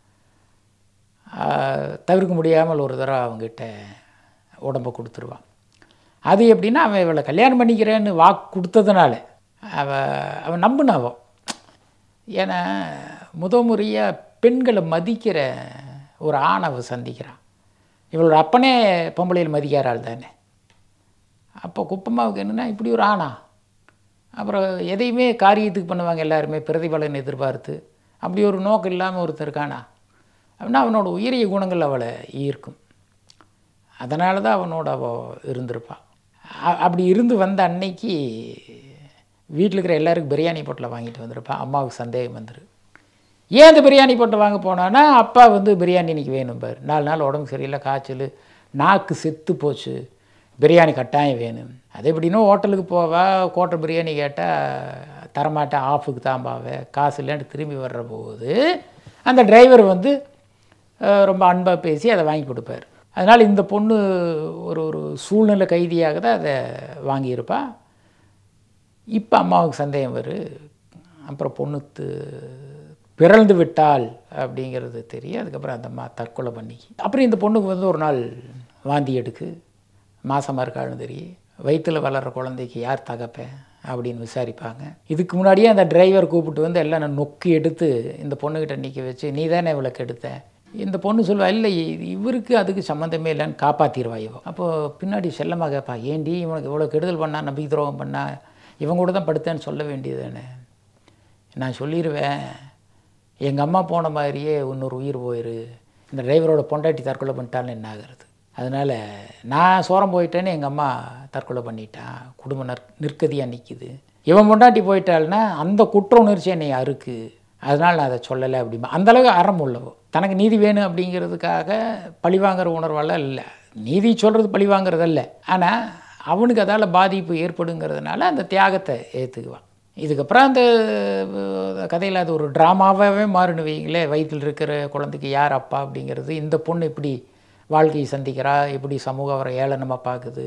ஆஹ், தவிர்க்க முடியாமல் ஒரு தடவை அவங்ககிட்ட உடம்பை கொடுத்துருவான் அது எப்படின்னா அவன் இவளை கல்யாணம் பண்ணிக்கிறேன்னு வாக்கு கொடுத்ததுனால அவ அவன் நம்பினாவோ ஏன்னா முத முறையாக பெண்களை மதிக்கிற ஒரு ஆணை அவ சந்திக்கிறான் இவளோட அப்பனே பொம்பளையில் மதிக்கார ஆள் தானே அப்போ குப்பம்மாவுக்கு என்னென்னா இப்படி ஒரு ஆணா அப்புறம் எதையுமே காரியத்துக்கு பண்ணுவாங்க எல்லாருமே பிரதிபலன் எதிர்பார்த்து அப்படி ஒரு நோக்கம் இல்லாமல் ஒருத்தர் இருக்கானா அப்படின்னா அவனோட உயரிய குணங்கள் அவளை ஈர்க்கும் அதனால தான் அவனோட அவள் இருந்திருப்பாள் அப்படி இருந்து வந்த அன்னைக்கு வீட்டில் இருக்கிற எல்லாருக்கும் பிரியாணி பொட்டலை வாங்கிட்டு வந்திருப்பான் அம்மாவுக்கு சந்தேகம் வந்துரு ஏன் அந்த பிரியாணி பொட்டை வாங்க போனான்னா அப்பா வந்து பிரியாணி இன்னைக்கு வேணும் பாரு நாலு நாள் உடம்பு சரியில்லை காய்ச்சல் நாக்கு செத்து போச்சு பிரியாணி கட்டாயம் வேணும் அது எப்படின்னா ஹோட்டலுக்கு போவா கோட்டை பிரியாணி கேட்டால் தரமாட்டேன் ஆஃபுக்கு தாம்பாவே காசு இல்லைன்னு திரும்பி வர்ற போது அந்த டிரைவர் வந்து அஹ், ரொம்ப அன்பாக பேசி அதை வாங்கி கொடுப்பார் அதனால் இந்த பொண்ணு ஒரு ஒரு சூழ்நிலை கைதியாக தான் அதை வாங்கியிருப்பா இப்போ அம்மாவுக்கு சந்தேகம் வரும் அப்புறம் பொண்ணு து- பிறழ்ந்து விட்டாள் அப்படிங்கிறது தெரியும் அதுக்கப்புறம் அந்த அம்மா தற்கொலை பண்ணிக்கி அப்புறம் இந்த பொண்ணுக்கு வந்து ஒரு நாள் வாந்தி எடுக்கு மாசமாக இருக்காள்னு தெரியும் வயிற்றில் வளர்கிற குழந்தைக்கு யார் தகப்பேன் அப்படின்னு விசாரிப்பாங்க இதுக்கு முன்னாடியே அந்த டிரைவர் கூப்பிட்டு வந்து எல்லாம் நான் நொக்கி எடுத்து இந்த பொண்ணுக்கிட்ட நிற்க வச்சு நீ தானே இவளை கெடுத்த இந்த பொண்ணு சொல்லுவா இல்லை இ- இவருக்கு அதுக்கு சம்மந்தமே இல்லைன்னு காப்பாற்றிடுவா இவன் அப்போது பின்னாடி செல்லமாக கேட்பா ஏண்டி இவனுக்கு இவ்வளோ கெடுதல் பண்ணா நம்பிக்கை துரோகம் பண்ணா இவன் கூட தான் படுத்தேன்னு சொல்ல வேண்டியதுதானே நான் சொல்லிடுவேன் எங்கள் அம்மா போன மாதிரியே இன்னொரு உயிர் போயிரு இந்த டிரைவரோட பொண்டாட்டி தற்கொலை பண்ணிட்டான்னு என்ன ஆகுறது அதனால் நான் சோரம் போயிட்டேன்னு எங்கள் அம்மா தற்கொலை பண்ணிட்டான் குடும்ப நற் நிற்கதியாக நிற்கிது இவன் பொண்டாட்டி போயிட்டாள்னா அந்த குற்ற உணர்ச்சி என்னை அறுக்கு அதனால் நான் அதை சொல்லலை அப்படிமா அந்தளவுக்கு அறம் உள்ளவோ தனக்கு நீதி வேணும் அப்படிங்கிறதுக்காக பழிவாங்கிற உணர்வெல்லாம் இல்லை நீதி சொல்கிறது பழிவாங்கிறதல்ல ஆனால் அவனுக்கு அதால் பாதிப்பு ஏற்படுங்கிறதுனால அந்த தியாகத்தை ஏற்றுக்குவான் இதுக்கப்புறம் அந்த கதையில் அது ஒரு ட்ராமாவாகவே மாறுன்னு வைங்களே வயிற்றில் இருக்கிற குழந்தைக்கு யார் அப்பா அப்படிங்கிறது இந்த பொண்ணு எப்படி வாழ்க்கையை சந்திக்கிறா எப்படி சமூகம் அவரை ஏளனமாக பார்க்குது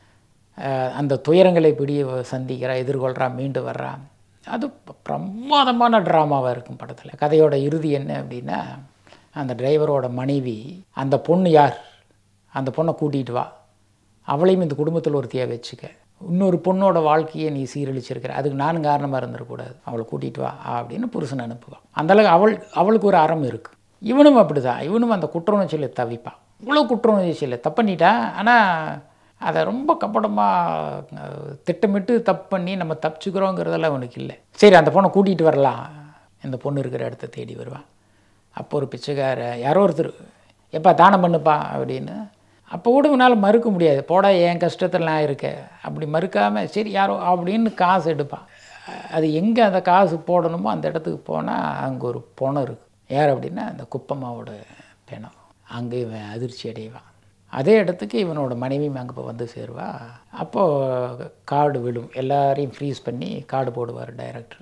அஹ் அந்த துயரங்களை எப்படி அவ சந்திக்கிறா எதிர்கொள்கிறா மீண்டு வர்றா அது பிரமாதமான ட்ராமாவாக இருக்கும் படத்தில் கதையோட இறுதி என்ன அப்படின்னா அந்த டிரைவரோட மனைவி அந்த பொண்ணு யார் அந்த பொண்ணை கூட்டிகிட்டு வா அவளையும் இந்த குடும்பத்தில் ஒருத்தியாக வச்சுக்க இன்னொரு பொண்ணோட வாழ்க்கையை நீ சீரழிச்சிருக்கிற அதுக்கு நானும் காரணமாக இருந்துடக்கூடாது அவளை கூட்டிகிட்டு வா அப்படின்னு புருஷன் அனுப்புவான் அந்தளவுக்கு அவள் அவளுக்கு ஒரு அறம் இருக்குது இவனும் அப்படி தான் இவனும் அந்த குற்ற உணர்ச்சியில் தவிப்பான் இவ்வளோ குற்ற உணர்ச்சியில் தப்பு பண்ணிட்டான் ஆனால் அதை ரொம்ப கப்படமாக திட்டமிட்டு தப்பு பண்ணி நம்ம தப்பிச்சுக்கிறோங்கிறதெல்லாம் அவனுக்கு இல்லை சரி அந்த பொண்ணை கூட்டிகிட்டு வரலாம் இந்த பொண்ணு இருக்கிற இடத்த தேடி வருவான் அப்போ ஒரு பிச்சைக்கார யாரோ ஒருத்தர் எப்பா தானம் பண்ணுப்பா அப்படின்னு அப்போ கூட உன்னால் மறுக்க முடியாது போடா என் கஷ்டத்தில் நான் இருக்கேன் அப்படி மறுக்காமல் சரி யாரோ அப்படின்னு காசு எடுப்பான் அது எங்கே அந்த காசு போடணுமோ அந்த இடத்துக்கு போனால் அங்கே ஒரு பணம் இருக்குது யார் அப்படின்னா அந்த குப்பம்மாவோட பிணம் அங்கே இவன் அதிர்ச்சி அடைவான் அதே இடத்துக்கு இவனோட மனைவியும் அங்கே வந்து சேருவா அப்போது கார்டு விழும் எல்லாரையும் ஃப்ரீஸ் பண்ணி கார்டு போடுவார் டைரக்டர்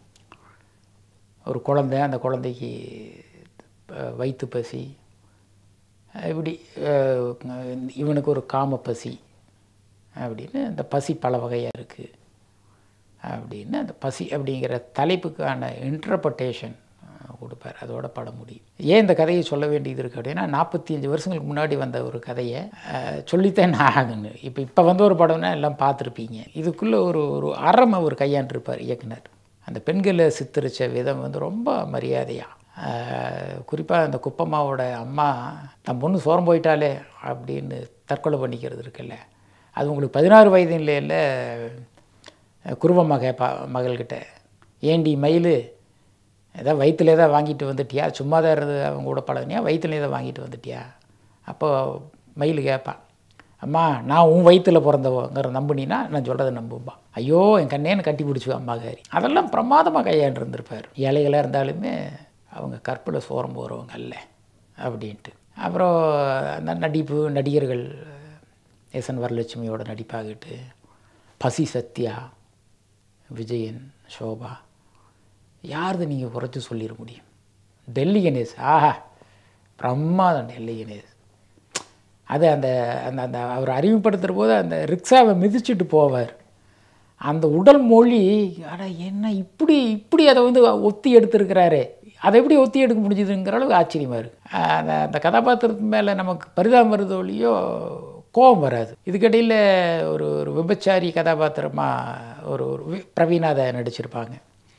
ஒரு குழந்தை அந்த குழந்தைக்கு அஹ், வயிற்று பசி அஹ், இப்படி அஹ், இவனுக்கு ஒரு காம பசி அப்படின்னு அந்த பசி பல வகையாக இருக்குது அப்படின்னு அந்த பசி அப்படிங்கிற தலைப்புக்கான இன்டர்பிரட்டேஷன் கொடுப்பார் அதோட படம் முடியும் ஏன் இந்த கதையை சொல்ல வேண்டியது இருக்குது அப்படின்னா நாற்பத்தி அஞ்சு வருஷங்களுக்கு முன்னாடி வந்த ஒரு கதையை அஹ், சொல்லித்தான் நான் ஆகணும் இப்போ இப்போ வந்து ஒரு படம்னா எல்லாம் பார்த்துருப்பீங்க இதுக்குள்ளே ஒரு ஒரு அறம் அவர் கையாண்டிருப்பார் இயக்குனர் அந்த பெண்களை சித்தரித்த விதம் வந்து ரொம்ப மரியாதையாக குறிப்பாக அந்த குப்பம்மாவோட அம்மா தன் பொண்ணு சோரம் போயிட்டாலே அப்படின்னு தற்கொலை பண்ணிக்கிறது இருக்குல்ல அது உங்களுக்கு பதினாறு வயது இல்லைல்ல குருவம்மா கேட்பா மகள்கிட்ட ஏண்டி மயில் ஏதாவது வயிற்றுல ஏதாவது வாங்கிட்டு வந்துட்டியா சும்மா தான் இருந்து அவங்க கூட பழகினியா வயிற்றுல ஏதாவது வாங்கிட்டு வந்துட்டியா அப்போ மயில் கேட்பா அம்மா நான் உன் வயிற்றில் பிறந்தவங்கிற நம்புனீன்னா நான் சொல்கிறத நம்பும்பா ஐயோ என் கண்ணேன்னு கட்டி பிடிச்சி அம்மாகாரி அதெல்லாம் பிரமாதமாக கையாண்டு இருந்திருப்பார் ஏழைகளாக இருந்தாலுமே அவங்க கற்பில் சோரம் போகிறவங்க அல்ல அப்படின்ட்டு அப்புறம் அந்த நடிப்பு நடிகர்கள் எஸ் என் வரலட்சுமியோட நடிப்பாகிட்டு பசி சத்யா விஜயன் சோபா யாருது நீங்கள் குறைச்சி சொல்லிட முடியும் டெல்லி கணேஷ் ஆஹா பிரமாதம் டெல்லி கணேஷ் அது அந்த அந்த அந்த அவர் அறிமுகப்படுத்துகிற போது அந்த ரிக்ஷாவை மிதிச்சுட்டு போவார் அந்த உடல் மொழி அட என்ன இப்படி இப்படி அதை வந்து ஒத்தி எடுத்திருக்கிறாரு அதை எப்படி ஒத்தி எடுக்க முடிஞ்சதுங்கிற அளவுக்கு ஆச்சரியமாக இருக்குது அந்த அந்த கதாபாத்திரத்து மேலே நமக்கு பரிதாபம் வருது ஒழியோ கோபம் வராது இதுக்கிடையில் ஒரு ஒரு விபச்சாரி கதாபாத்திரமாக ஒரு ஒரு வி- பிரவீனாதை நடிச்சிருப்பாங்க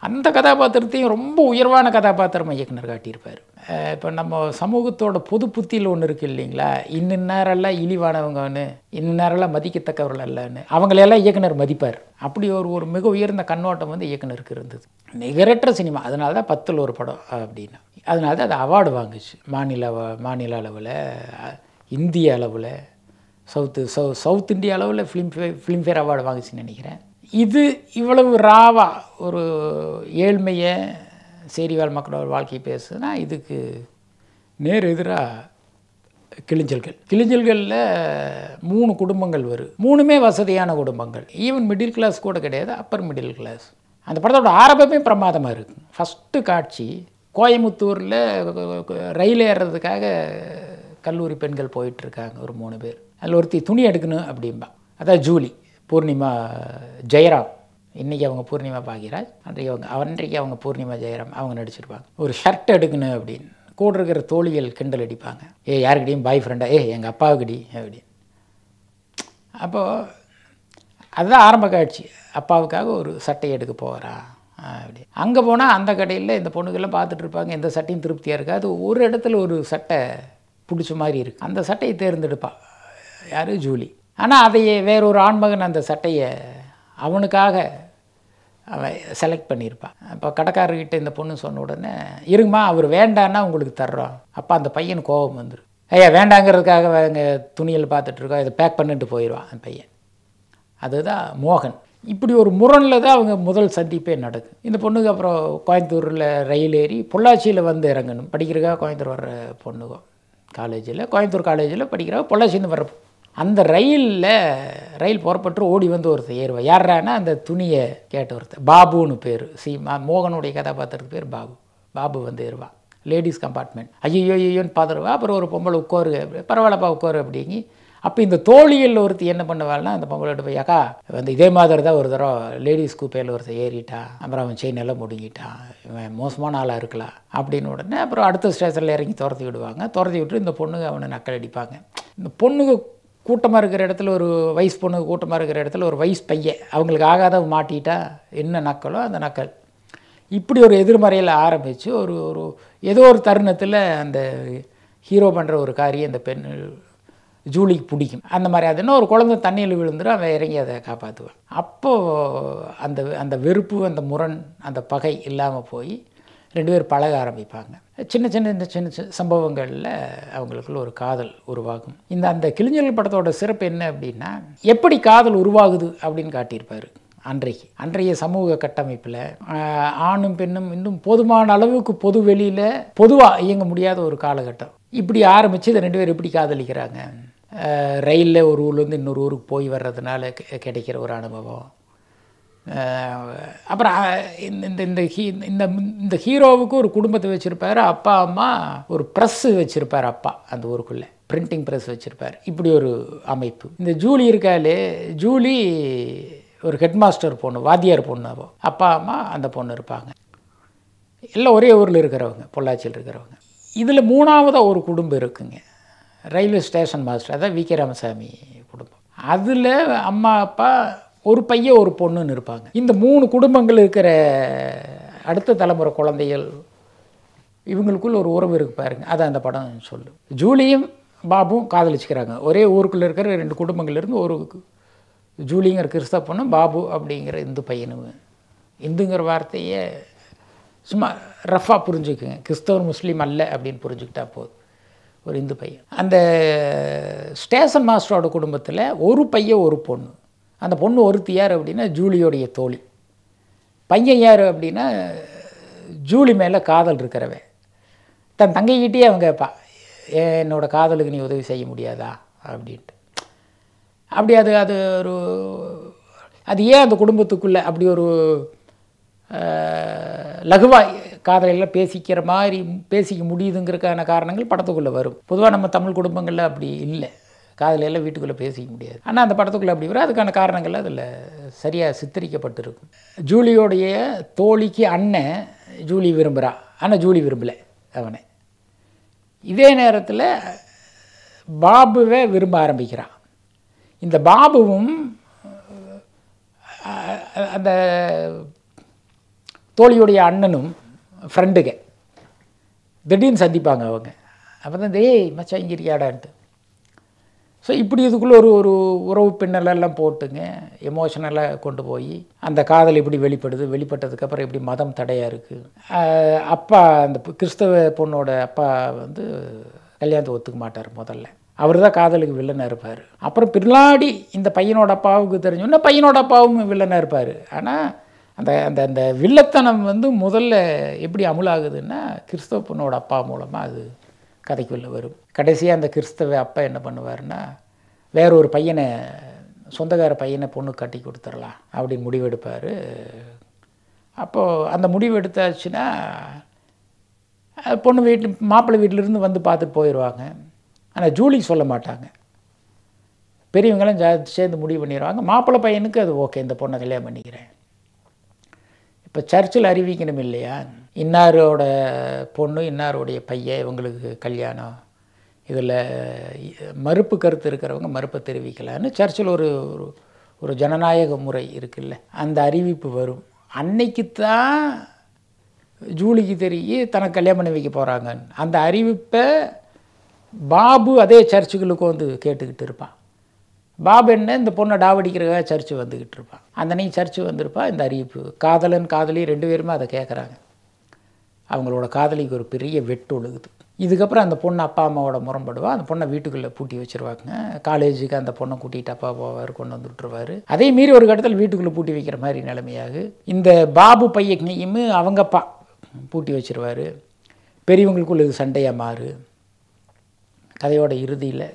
அந்த கதாபாத்திரத்தையும் ரொம்ப உயர்வான கதாபாத்திரமாக இயக்குனர் காட்டியிருப்பார் இப்போ நம்ம சமூகத்தோட பொது புத்தியில் ஒன்று இருக்குது இல்லைங்களா இன்னும் நேரம்லாம் இழிவானவங்கன்னு இன்னும் நேரம்லாம் மதிக்கத்தக்கவர்கள் அல்லன்னு அவங்களையெல்லாம் இயக்குனர் மதிப்பார் அப்படி ஒரு ஒரு மிக உயர்ந்த கண்ணோட்டம் வந்து இயக்குனருக்கு இருந்தது நிகரற்ற சினிமா அதனால தான் பத்தில் ஒரு படம் அப்படின்னு அதனால தான் அது அவார்டு வாங்குச்சு மாநில அவ- மாநில அளவில் இந்திய அளவில் சவுத்து சவு சவுத் இந்தியா அளவில் ஃபிலிம் ஃபிலிம்ஃபேர் அவார்டு வாங்குச்சுன்னு நினைக்கிறேன் இது இவ்வளவு ராவா ஒரு ஏழ்மையை சேரிவாழ் மக்களோட வாழ்க்கையை பேசுனா இதுக்கு நேர் எதிராக கிளிஞ்சல்கள் கிளிஞ்சல்களில் மூணு குடும்பங்கள் வரும் மூணுமே வசதியான குடும்பங்கள் ஈவன் மிடில் கிளாஸ் கூட கிடையாது அப்பர் மிடில் கிளாஸ் அந்த படத்தோட ஆரம்பமே பிரமாதமாக இருக்கு ஃபஸ்ட்டு காட்சி கோயமுத்தூரில் ரயில் ஏறுறதுக்காக கல்லூரி பெண்கள் போயிட்டுருக்காங்க ஒரு மூணு பேர் அதில் ஒருத்தி துணி எடுக்கணும் அப்படிம்பா அதான் ஜூலி பூர்ணிமா ஜெயராம் இன்றைக்கி அவங்க பூர்ணிமா பாக்யராஜ் அன்றைக்கு அவங்க அன்றைக்கு அவங்க பூர்ணிமா ஜெயராம் அவங்க நடிச்சிருப்பாங்க ஒரு ஷர்ட் எடுக்கணும் அப்படின்னு கூட இருக்கிற தோழிகள் கிண்டல் அடிப்பாங்க ஏ யாருக்கிட்டையும் பாய் ஃப்ரெண்டா ஏ எங்கள் அப்பாவுக்குடி அப்படின்னு அப்போது அதுதான் ஆரம்ப காட்சி அப்பாவுக்காக ஒரு சட்டை எடுக்க போகிறா அப்படி அங்கே போனால் அந்த கடையில் இந்த பொண்ணுக்கெல்லாம் பார்த்துட்டு இருப்பாங்க எந்த சட்டையும் திருப்தியாக இருக்காது ஒரு இடத்துல ஒரு சட்டை பிடிச்ச மாதிரி இருக்குது அந்த சட்டையை தேர்ந்தெடுப்பா யார் ஜூலி ஆனால் அதையே வேற ஒரு ஆண்மகன் அந்த சட்டையை அவனுக்காக அவன் செலக்ட் பண்ணியிருப்பான் அப்போ கடைக்காரர்கிட்ட இந்த பொண்ணு சொன்ன உடனே இருங்கம்மா அவர் வேண்டான்னா உங்களுக்கு தர்றோம் அப்போ அந்த பையன் கோபம் வந்துடும் ஐயா வேண்டாங்கிறதுக்காக அவங்க துணியில் பார்த்துட்ருக்கோம் இதை பேக் பண்ணிட்டு போயிடுவான் அந்த பையன் அதுதான் மோகன் இப்படி ஒரு முரணில் தான் அவங்க முதல் சந்திப்பே நடக்கும் இந்த பொண்ணுக்கு அப்புறம் கோயம்புத்தூரில் ரயில் ஏறி பொள்ளாச்சியில் வந்து இறங்கணும் படிக்கிறதுக்காக கோயம்புத்தூர் வர்ற பொண்ணுங்க காலேஜில் கோயம்புத்தூர் காலேஜில் படிக்கிறவங்க பொள்ளாச்சின்னு வர அந்த ரயிலில் ரயில் புறப்பட்டு ஓடி வந்து ஒருத்தர் ஏறுவா யாரானா அந்த துணியை கேட்ட ஒருத்தர் பாபுன்னு பேர் சி ம- மோகனுடைய கதாபாத்திரத்துக்கு பேர் பாபு பாபு வந்து ஏறுவா லேடிஸ் கம்பார்ட்மெண்ட் ஐயோ ஐயோன்னு பார்த்துருவா அப்புறம் ஒரு பொம்பளை உட்காரு பரவாயில்லப்பா உட்காரு அப்படிங்கி அப்போ இந்த தோழியில் ஒருத்தி என்ன பண்ணுவாள்னா அந்த பொம்பளை போய் அக்கா வந்து இதே மாதிரி தான் ஒரு தடவை லேடிஸ் கூப்பையில் ஒருத்தர் ஏறிட்டான் அப்புறம் அவன் செயின் எல்லாம் முடுங்கிட்டான் இவன் மோசமான ஆளாக இருக்கலாம் அப்படின்னு உடனே அப்புறம் அடுத்த ஸ்டேஷனில் இறங்கி துரத்தி விடுவாங்க துரத்தி விட்டு இந்த பொண்ணுங்க அவனை நக்கல் அடிப்பாங்க இந்த பொண்ணுங்க கூட்டமாக இருக்கிற இடத்துல ஒரு வயசு பொண்ணு கூட்டமாக இருக்கிற இடத்துல ஒரு வயசு பையன் அவங்களுக்கு ஆகாத மாட்டிட்டா என்ன நக்கலோ அந்த நக்கல் இப்படி ஒரு எதிர்மறையில் ஆரம்பித்து ஒரு ஒரு ஏதோ ஒரு தருணத்தில் அந்த ஹீரோ பண்ணுற ஒரு காரியம் அந்த பெண் ஜூலிக்கு பிடிக்கும் அந்த மாதிரி அது என்ன ஒரு குழந்தை தண்ணியில் விழுந்துடும் அவன் இறங்கி அதை காப்பாற்றுவான் அப்போது அந்த அந்த வெறுப்பு அந்த முரண் அந்த பகை இல்லாமல் போய் ரெண்டு பேர் பழக ஆரம்பிப்பாங்க சின்ன சின்ன இந்த சின்ன சின்ன சம்பவங்களில் அவங்களுக்குள்ள ஒரு காதல் உருவாகும் இந்த அந்த கிளிஞ்சல் படத்தோட சிறப்பு என்ன அப்படின்னா எப்படி காதல் உருவாகுது அப்படின்னு காட்டியிருப்பார் அன்றைக்கு அன்றைய சமூக கட்டமைப்பில் ஆஹ், ஆணும் பெண்ணும் இன்னும் போதுமான அளவுக்கு பொது வெளியில் பொதுவாக இயங்க முடியாத ஒரு காலகட்டம் இப்படி ஆரம்பித்து இந்த ரெண்டு பேர் எப்படி காதலிக்கிறாங்க ரயிலில் ஒரு ஊர்லேருந்து இன்னொரு ஊருக்கு போய் வர்றதுனால கி- கிடைக்கிற ஒரு அனுபவம் அஹ் அப்புறம் அஹ், இந்த இந்த இந்த ஹீ இந்த இந்த ஹீரோவுக்கு ஒரு குடும்பத்தை வச்சுருப்பாரு அப்பா அம்மா ஒரு ப்ரெஸ்ஸு வச்சுருப்பார் அப்பா அந்த ஊருக்குள்ளே பிரிண்டிங் ப்ரெஸ் வச்சுருப்பார் இப்படி ஒரு அமைப்பு இந்த ஜூலி இருக்காளே ஜூலி ஒரு ஹெட்மாஸ்டர் பொண்ணு வாத்தியார் பொண்ணு அவ அப்பா அம்மா அந்த பொண்ணு இருப்பாங்க எல்லாம் ஒரே ஊரில் இருக்கிறவங்க பொள்ளாச்சியில் இருக்கிறவங்க இதில் மூணாவதாக ஒரு குடும்பம் இருக்குங்க ரயில்வே ஸ்டேஷன் மாஸ்டர் அதான் வி கே ராமசாமி குடும்பம் அதில் அம்மா அப்பா ஒரு பையன் ஒரு பொண்ணுன்னு இருப்பாங்க இந்த மூணு குடும்பங்கள் இருக்கிற அடுத்த தலைமுறை குழந்தைகள் இவங்களுக்குள்ள ஒரு உறவு இருக்கு பாருங்க அதை அந்த படம் சொல்லும் ஜூலியும் பாபுவும் காதலிச்சுக்கிறாங்க ஒரே ஊருக்குள்ளே இருக்கிற ரெண்டு குடும்பங்கள்ல இருந்து ஒரு ஜூலிங்கிற கிறிஸ்தவ பொண்ணும் பாபு அப்படிங்கிற இந்து பையனும் இந்துங்கிற வார்த்தையை சும்மா ரஃபாக புரிஞ்சுக்குங்க கிறிஸ்தவர் முஸ்லீம் அல்ல அப்படின்னு புரிஞ்சுக்கிட்டா போதும் ஒரு இந்து பையன் அந்த ஸ்டேஷன் மாஸ்டரோட குடும்பத்தில் ஒரு பையன் ஒரு பொண்ணு அந்த பொண்ணு ஒருத்தி யார் அப்படின்னா ஜூலியோடைய தோழி பையன் யார் அப்படின்னா ஜூலி மேலே காதல் இருக்கிறவன் தன் தங்கைக்கிட்டே அவன் கேட்பா "ஏன் என்னோட காதலுக்கு நீ உதவி செய்ய முடியாதா அப்படின்ட்டு அப்படி அது அது ஒரு அது ஏன் அந்த குடும்பத்துக்குள்ளே அப்படி ஒரு அஹ், லகுவா காதலையெல்லாம் பேசிக்கிற மாதிரி பேசிக்க முடியுதுங்கிறதுக்கான காரணங்கள் படத்துக்குள்ளே வரும் பொதுவாக நம்ம தமிழ் குடும்பங்களில் அப்படி இல்லை காதலையெல்லாம் வீட்டுக்குள்ளே பேசிக்க முடியாது ஆனால் அந்த படத்துக்குள்ளே அப்படி வரும் அதுக்கான காரணங்கள் அதில் சரியாக சித்தரிக்கப்பட்டிருக்கும் ஜூலியோடைய தோழிக்கு அண்ணன் ஜூலி விரும்புகிறா ஆனால் ஜூலி விரும்பலை அவனை இதே நேரத்தில் பாபுவை விரும்ப ஆரம்பிக்கிறான் இந்த பாபுவும் அஹ், அந்த தோழியுடைய அண்ணனும் ஃப்ரெண்டுங்க திடீர்னு சந்திப்பாங்க அவங்க அப்போ தான் டேய் மச்சான் இங்கே இருக்கியாடான்ட்டு ஸோ இப்படி இதுக்குள்ளே ஒரு ஒரு உறவு பின்னலெல்லாம் போட்டுங்க எமோஷனலாக கொண்டு போய் அந்த காதல் எப்படி வெளிப்படுது வெளிப்பட்டதுக்கப்புறம் எப்படி மதம் தடையாக இருக்குது அப்பா அந்த பு- கிறிஸ்தவ பொண்ணோட அப்பா வந்து கல்யாணத்தை ஒத்துக்க மாட்டார் முதல்ல அவர் தான் காதலுக்கு வில்லனாக இருப்பார் அப்புறம் பின்னாடி இந்த பையனோட அப்பாவுக்கு தெரிஞ்சோன்னா பையனோட அப்பாவும் வில்லனாக இருப்பார் ஆனால் அந்த அந்த அந்த வில்லத்தனம் வந்து முதல்ல எப்படி அமுலாகுதுன்னா கிறிஸ்தவ பொண்ணோட அப்பா மூலமாக அது கதைக்குள்ளே வரும் கடைசியாக அந்த கிறிஸ்தவ அப்பா என்ன பண்ணுவாருன்னா வேற ஒரு பையனை சொந்தக்கார பையனை பொண்ணு கட்டி கொடுத்துடலாம் அப்படின்னு முடிவெடுப்பார் அப்போது அந்த முடிவு எடுத்தாச்சுன்னா அஹ், பொண்ணு வீட்டு மாப்பிள்ளை வீட்டிலேருந்து வந்து பார்த்துட்டு போயிடுவாங்க ஆனால் ஜூலி சொல்ல மாட்டாங்க பெரியவங்களாம் ஜா- சேர்ந்து முடிவு பண்ணிடுவாங்க மாப்பிள்ளை பையனுக்கு அது ஓகே இந்த பொண்ணை கல்யாணம் பண்ணிக்கிறேன் இப்போ சர்ச்சில் அறிவிக்கணும் இல்லையா இன்னாரோட பொண்ணு இன்னாருடைய பையன் இவங்களுக்கு கல்யாணம் இதில் மறுப்பு கருத்து இருக்கிறவங்க மறுப்பை தெரிவிக்கலான்னு சர்ச்சில் ஒரு ஒரு ஒரு ஜனநாயக முறை இருக்குல்ல அந்த அறிவிப்பு வரும் அன்னைக்கு தான் ஜூலிக்கு தெரியும் தனக்கு கல்யாணம் பண்ணி வைக்க போகிறாங்கன்னு அந்த அறிவிப்பை பாபு அதே சர்ச்சுகளுக்கு வந்து கேட்டுக்கிட்டு இருப்பான் பாபு என்ன இந்த பொண்ணை டாவடிக்கிறதுக்காக சர்ச்சு வந்துக்கிட்டு இருப்பான் அந்த நீ சர்ச்சு வந்திருப்பா இந்த அறிவிப்பு காதலன் காதலி ரெண்டு பேருமே அதை கேட்குறாங்க அவங்களோட காதலிக்கு ஒரு பெரிய வெட்டு ஒழுகுது இதுக்கப்புறம் அந்த பொண்ணு அப்பா அம்மாவோட முரண்படுவா அந்த பொண்ணை வீட்டுக்குள்ளே பூட்டி வச்சிருவாங்க காலேஜுக்கு அந்த பொண்ணை கூட்டிகிட்டு அப்பா போவார் கொண்டு வந்து விட்டுருவாரு அதே மீறி ஒரு கட்டத்தில் வீட்டுக்குள்ளே பூட்டி வைக்கிற மாதிரி நிலைமையாகு இந்த பாபு பையனையும் அவங்க அப்பா பூட்டி வச்சிருவாரு பெரியவங்களுக்குள்ள இது சண்டையாக மாறு கதையோட இறுதியில்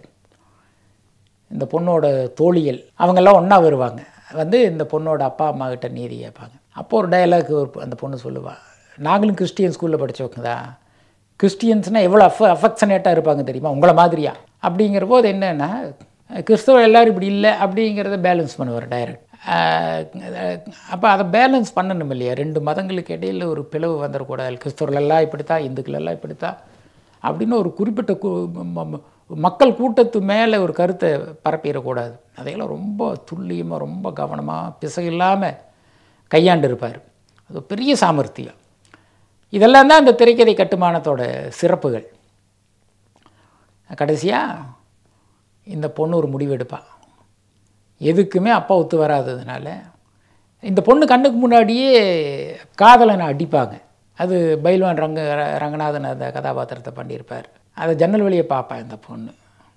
இந்த பொண்ணோட தோழிகள் அவங்கெல்லாம் ஒன்றா வருவாங்க வந்து இந்த பொண்ணோட அப்பா அம்மா கிட்ட நீதி கேட்பாங்க அப்போ ஒரு டயலாக் ஒரு அந்த பொண்ணு சொல்லுவா நாங்களும் கிறிஸ்டியன் ஸ்கூலில் படித்தவங்க தான் கிறிஸ்டியன்ஸ்னால் எவ்வளோ அஃப அஃபெக்ஷனேட்டாக இருப்பாங்க தெரியுமா உங்களை மாதிரியா அப்படிங்கிற போது என்னென்னா கிறிஸ்தவ எல்லாரும் இப்படி இல்லை அப்படிங்கிறத பேலன்ஸ் பண்ணுவார் டைரக்ட் அப்போ அதை பேலன்ஸ் பண்ணணும் இல்லையா ரெண்டு மதங்களுக்கு இடையில் ஒரு பிளவு வந்துடக்கூடாது கிறிஸ்தவர்கள் எல்லாம் இப்படித்தான் இந்துக்கள் எல்லாம் இப்படித்தான் அப்படின்னு ஒரு குறிப்பிட்ட கு- ம- ம- மக்கள் கூட்டத்து மேலே ஒரு கருத்தை பரப்பிடக்கூடாது அதையெல்லாம் ரொம்ப துல்லியமாக ரொம்ப கவனமாக பிசகு இல்லாமல் கையாண்டு இருப்பார் அது ஒரு பெரிய சாமர்த்தியம் இதெல்லாம் தான் அந்த திரைக்கதை கட்டுமானத்தோட சிறப்புகள் கடைசியாக இந்த பொண்ணு ஒரு முடிவு எடுப்பா எதுக்குமே அப்பா ஒத்து வராததுனால இந்த பொண்ணு கண்ணுக்கு முன்னாடியே காதலனை அடிப்பாங்க அது பைல்வான் ரங்க ர- ரங்கநாதன் அந்த கதாபாத்திரத்தை பண்ணியிருப்பார் அதை ஜன்னல் வழியை பார்ப்பேன் இந்த பொண்ணு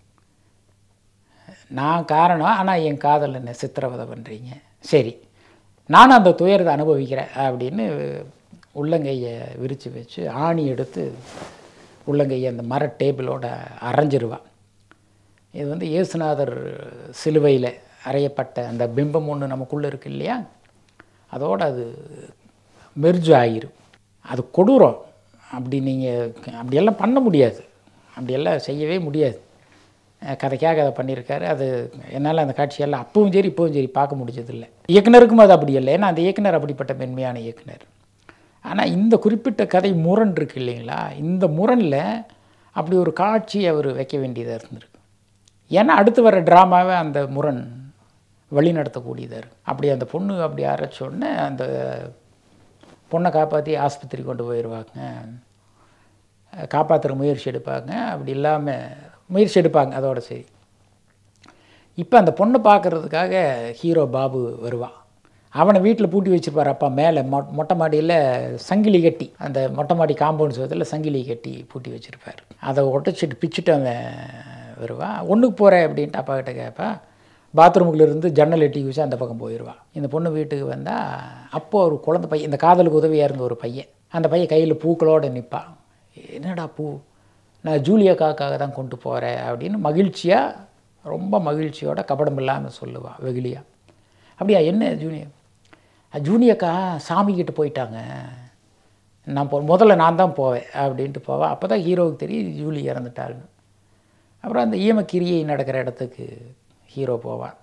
நான் காரணம் ஆனால் என் காதல் என்ன சித்திரவதை பண்ணுறீங்க சரி நானும் அந்த துயரத்தை அனுபவிக்கிறேன் அப்படின்னு உள்ளங்கையை விரித்து வச்சு ஆணி எடுத்து உள்ளங்கையை அந்த மர டேபிளோட அரைஞ்சிருவான் இது வந்து இயேசுநாதர் சிலுவையில் அறையப்பட்ட அந்த பிம்பம் ஒன்று நமக்குள்ளே இருக்கு இல்லையா அதோட அது மெர்ஜ் ஆகிரும் அது கொடூரம் அப்படி நீங்கள் அப்படியெல்லாம் பண்ண முடியாது அப்படியெல்லாம் செய்யவே முடியாது அஹ் கதைக்காக அதை பண்ணியிருக்காரு அது என்னால் அந்த காட்சியெல்லாம் அப்பவும் சரி இப்பவும் சரி பார்க்க முடிஞ்சதில்லை இயக்குனருக்கும் அது அப்படி இல்லை ஏன்னா அந்த இயக்குனர் அப்படிப்பட்ட மென்மையான இயக்குனர் ஆனால் இந்த குறிப்பிட்ட கதை முரண் இருக்கு இல்லைங்களா இந்த முரணில் அப்படி ஒரு காட்சி அவர் வைக்க வேண்டியதாக இருந்திருக்கு ஏன்னா அடுத்து வர ட்ராமாவை அந்த முரண் வழி நடத்தக்கூடியதாக இருக்கு அப்படி அந்த பொண்ணு அப்படி அரைச்ச உடனே அந்த பொண்ணை காப்பாற்றி ஆஸ்பத்திரி கொண்டு போயிடுவாங்க காப்பாற்றுற முயற்சி எடுப்பாங்க அப்படி இல்லாமல் முயற்சி எடுப்பாங்க அதோட சரி இப்போ அந்த பொண்ணை பார்க்கறதுக்காக ஹீரோ பாபு வருவான் அவனை வீட்டில் பூட்டி வச்சிருப்பார் அப்பா மேலே மொ மொட்டை மாடியில் சங்கிலி கட்டி அந்த மொட்டை மாடி காம்பவுண்ட் சுவத்தில் சங்கிலி கட்டி பூட்டி வச்சிருப்பார் அதை உடச்சிட்டு பிச்சுட்டு அவன் வருவான் ஒன்றுக்கு போகிறேன் அப்படின்ட்டு அப்பா கிட்ட கேட்பா பாத்ரூமுக்குள்ள இருந்து ஜன்னல் எட்டி வச்சு அந்த பக்கம் போயிடுவான் இந்த பொண்ணு வீட்டுக்கு வந்தால் அப்போ ஒரு குழந்தை பையன் இந்த காதலுக்கு உதவியாக இருந்த ஒரு பையன் அந்த பையன் கையில் பூக்களோடு நிற்பான் என்னடா பூ நான் ஜூலியக்காக்காக தான் கொண்டு போகிறேன் அப்படின்னு மகிழ்ச்சியாக ரொம்ப மகிழ்ச்சியோட கபடம் இல்லாமல் சொல்லுவாள் வெகுளியா அப்படியா என்ன ஜூனியர் "அஹ், ஜூனியக்கா சாமி கிட்ட போயிட்டாங்க நான் போ முதல்ல நான் தான் போவேன் அப்படின்ட்டு போவேன் அப்போ தான் ஹீரோவுக்கு தெரியும் ஜூலி இறந்துட்டாள்னு அப்புறம் அந்த ஈமக்கிரியை நடக்கிற இடத்துக்கு ஹீரோ போவான்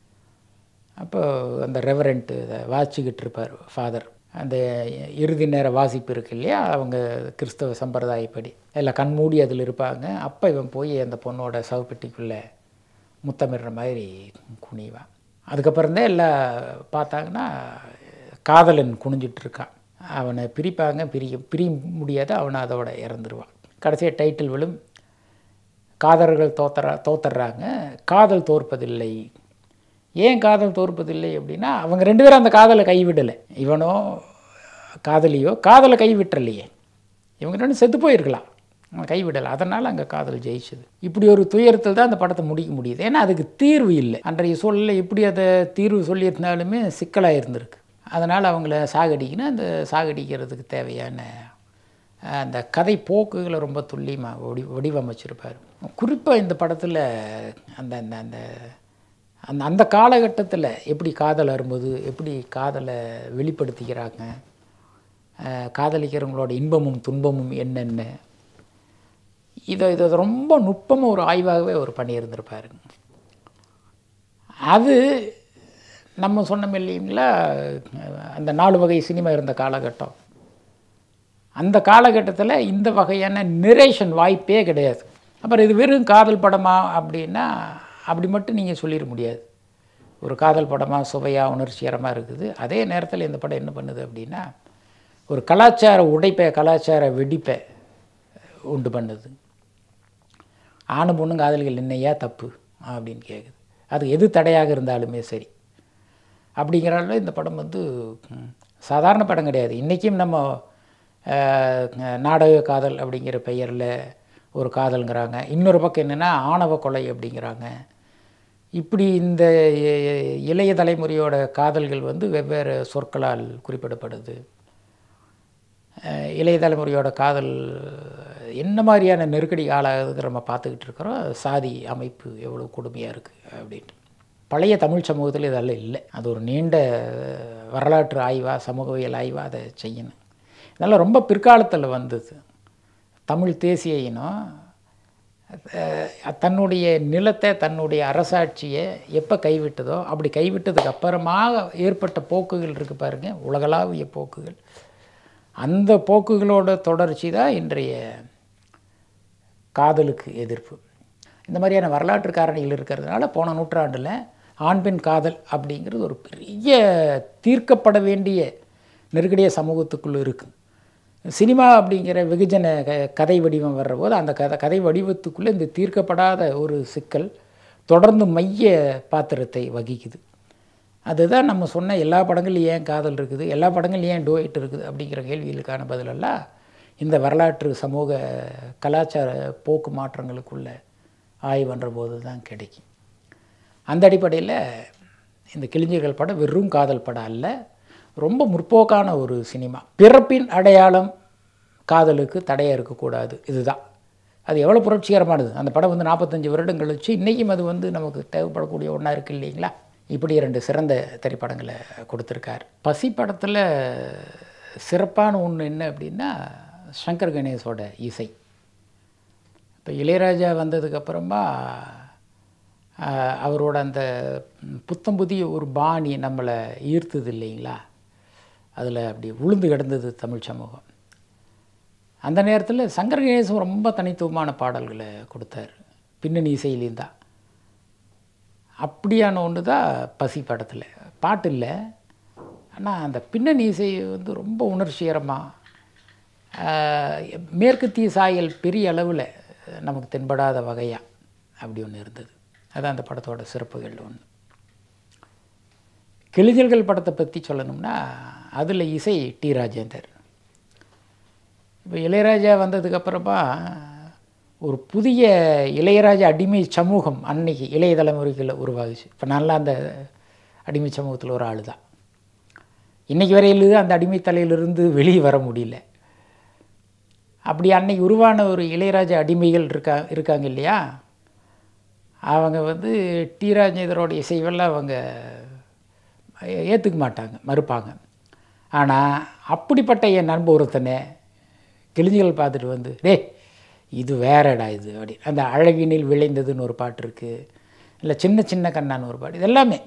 அப்போ அந்த ரெவரண்ட்டு இதை வாசிச்சுக்கிட்டு இருப்பார் ஃபாதர் அந்த இறுதி நேர வாசிப்பு இருக்கு இல்லையா அவங்க கிறிஸ்தவ சம்பிரதாயப்படி எல்லாம் கண்மூடி அதில் இருப்பாங்க அப்போ இவன் போய் அந்த பொண்ணோட சவப்பெட்டிக்குள்ளே முத்தமிடுற மாதிரி குனிவான் அதுக்கப்புறம் தான் எல்லாம் பார்த்தாங்கன்னா காதலன் குனிஞ்சிட்டு இருக்கான் அவனை பிரிப்பாங்க பிரிய பிரிய முடியாது அவனை அதோட இறந்துருவான் கடைசியாக டைட்டில் விழும் காதலர்கள் தோத்தரா தோத்துறாங்க காதல் தோற்பதில்லை ஏன் காதல் தோற்பதில்லை அப்படின்னா அவங்க ரெண்டு பேரும் அந்த காதலை கைவிடலை இவனோ காதலியோ காதலை கைவிட்டுறலையே இவங்க ரெண்டும் செத்து போயிருக்கலாம் அவன் கைவிடலை அதனால் அங்கே காதல் ஜெயிச்சது இப்படி ஒரு துயரத்தில் தான் அந்த படத்தை முடிக்க முடியுது ஏன்னா அதுக்கு தீர்வு இல்லை அன்றைய சூழலில் எப்படி அதை தீர்வு சொல்லியிருந்தாலுமே சிக்கலாக இருந்திருக்கு அதனால் அவங்கள சாகடிக்கணும் அந்த சாகடிக்கிறதுக்கு தேவையான அந்த கதை போக்குகளை ரொம்ப துல்லியமாக வடி வடிவமைச்சிருப்பார் குறிப்பாக இந்த படத்தில் அந்த அந்த அந்த அந்த அந்த காலகட்டத்தில் எப்படி காதல் வரும்போது எப்படி காதலை வெளிப்படுத்திக்கிறாங்க அஹ் காதலிக்கிறவங்களோட இன்பமும் துன்பமும் என்னென்ன இதை இதை ரொம்ப நுட்பமாக ஒரு ஆய்வாகவே அவர் பண்ணியிருந்திருப்பாருங்க அது நம்ம சொன்னோம் இல்லைங்களா அந்த நாலு வகை சினிமா இருந்த காலகட்டம் அந்த காலகட்டத்தில் இந்த வகையான நிரேஷன் வாய்ப்பே கிடையாது அப்புறம் இது வெறும் காதல் படமா அப்படின்னா அப்படி மட்டும் நீங்கள் சொல்லிட முடியாது ஒரு காதல் படமாக சுவையாக உணர்ச்சிகரமாக இருக்குது அதே நேரத்தில் இந்த படம் என்ன பண்ணுது அப்படின்னா ஒரு கலாச்சார உடைப்பை கலாச்சார வெடிப்பை உண்டு பண்ணுது ஆணு பொண்ணும் காதலிகள் என்னையா தப்பு அப்படின்னு கேட்குது அது எது தடையாக இருந்தாலுமே சரி அப்படிங்கிறால இந்த படம் வந்து ம், சாதாரண படம் கிடையாது இன்றைக்கும் நம்ம அஹ், நாடக காதல் அப்படிங்கிற பெயரில் ஒரு காதல்ங்கிறாங்க இன்னொரு பக்கம் என்னென்னா ஆணவ கொலை அப்படிங்கிறாங்க இப்படி இந்த இ- இளைய தலைமுறையோட காதல்கள் வந்து வெவ்வேறு சொற்களால் குறிப்பிடப்படுது அஹ், இளைய தலைமுறையோட காதல் என்ன மாதிரியான நெருக்கடி ஆளாகுது நம்ம பார்த்துக்கிட்டு இருக்கிறோம் சாதி அமைப்பு எவ்வளோ கொடுமையாக இருக்குது அப்படின்ட்டு பழைய தமிழ் சமூகத்தில் இதெல்லாம் இல்லை அது ஒரு நீண்ட அஹ், வரலாற்று ஆய்வாக சமூகவியல் ஆய்வாக அதை செய்யணும் இதெல்லாம் ரொம்ப பிற்காலத்தில் வந்தது தமிழ் தேசிய இனம் அஹ், தன்னுடைய நிலத்தை தன்னுடைய அரசாட்சியை எப்போ கைவிட்டதோ அப்படி கைவிட்டதுக்கு அப்புறமாக ஏற்பட்ட போக்குகள் இருக்குது பாருங்க உலகளாவிய போக்குகள் அந்த போக்குகளோட தொடர்ச்சி தான் இன்றைய காதலுக்கு எதிர்ப்பு இந்த மாதிரியான வரலாற்று காரணிகள் இருக்கிறதுனால போன நூற்றாண்டில் ஆண் பெண் காதல் அப்படிங்கிறது ஒரு பெரிய தீர்க்கப்பட வேண்டிய நெருக்கடிய சமூகத்துக்குள்ளே இருக்குது சினிமா அப்படிங்கிற வெகுஜன க கதை வடிவம் வர்றபோது அந்த கதை கதை வடிவத்துக்குள்ளே இந்த தீர்க்கப்படாத ஒரு சிக்கல் தொடர்ந்து மைய பாத்திரத்தை வகிக்குது அதுதான் நம்ம சொன்ன எல்லா படங்கள்லையும் ஏன் காதல் இருக்குது எல்லா படங்கள்லையும் ஏன் டோயிட் இருக்குது அப்படிங்கிற கேள்விகளுக்கான பதிலெல்லாம் இந்த வரலாற்று சமூக கலாச்சார போக்கு மாற்றங்களுக்குள்ள ஆய்வு பண்ணுற போது தான் கிடைக்கும் அந்த அடிப்படையில் இந்த கிழிஞ்சர்கள் படம் வெறும் காதல் படம் அல்ல ரொம்ப முற்போக்கான ஒரு சினிமா பிறப்பின் அடையாளம் காதலுக்கு தடையாக இருக்கக்கூடாது இதுதான் அது எவ்வளோ புரட்சிகரமானது அந்த படம் வந்து நாற்பத்தஞ்சு வருடம் கழிச்சு இன்றைக்கும் அது வந்து நமக்கு தேவைப்படக்கூடிய ஒன்றா இருக்குது இல்லைங்களா இப்படி ரெண்டு சிறந்த திரைப்படங்களை கொடுத்துருக்கார் பசி படத்தில் சிறப்பான ஒன்று என்ன அப்படின்னா சங்கர் கணேஷோட இசை இப்போ இளையராஜா வந்ததுக்கப்புறமா ஆஹ், அவரோட அந்த ம், புத்தம் புதிய ஒரு பாணி நம்மளை ஈர்த்தது இல்லைங்களா அதில் அப்படி உளுந்து கிடந்தது தமிழ் சமூகம் அந்த நேரத்தில் சங்கர் கணேசன் ரொம்ப தனித்துவமான பாடல்களை கொடுத்தார் பின்னணி இசையிலையும் தான் அப்படியான ஒன்று தான் பசி படத்தில் பாட்டு இல்லை ஆனால் அந்த பின்னணி இசை வந்து ரொம்ப உணர்ச்சிகரமாக மேற்கத்திய சாயல் பெரிய அளவில் நமக்கு தென்படாத வகையாக அப்படி ஒன்று இருந்தது அதான் அந்த படத்தோட சிறப்புகள் ஒன்று கிளிஜல்கள் படத்தை பற்றி சொல்லணும்னா அதில் இசை டி ராஜேந்தர் இப்போ இளையராஜா வந்ததுக்கப்புறமா ஒரு புதிய இளையராஜா அடிமை சமூகம் அன்னைக்கு இளைய தலைமுறைகளில் உருவாகுச்சு இப்போ நல்லா அந்த அடிமை சமூகத்தில் ஒரு ஆள் தான் இன்றைக்கி வரையில அந்த அடிமை தலையிலிருந்து வெளியே வர முடியல அப்படி அன்னைக்கு உருவான ஒரு இளையராஜா அடிமைகள் இருக்கா இருக்காங்க இல்லையா அவங்க வந்து டி ராஜேந்தரோட இசைவெல்லாம் அவங்க ஏற்றுக்க மாட்டாங்க மறுப்பாங்க ஆனால் அப்படிப்பட்ட என் நண்பர் ஒருத்தனை கிழிஞ்சிகள் பார்த்துட்டு வந்து டேய் இது வேறடா இது அப்படி அந்த அழகினில் விளைந்ததுன்னு ஒரு பாட்டு இருக்குது இல்லை சின்ன சின்ன கண்ணான்னு ஒரு பாட்டு இது எல்லாமே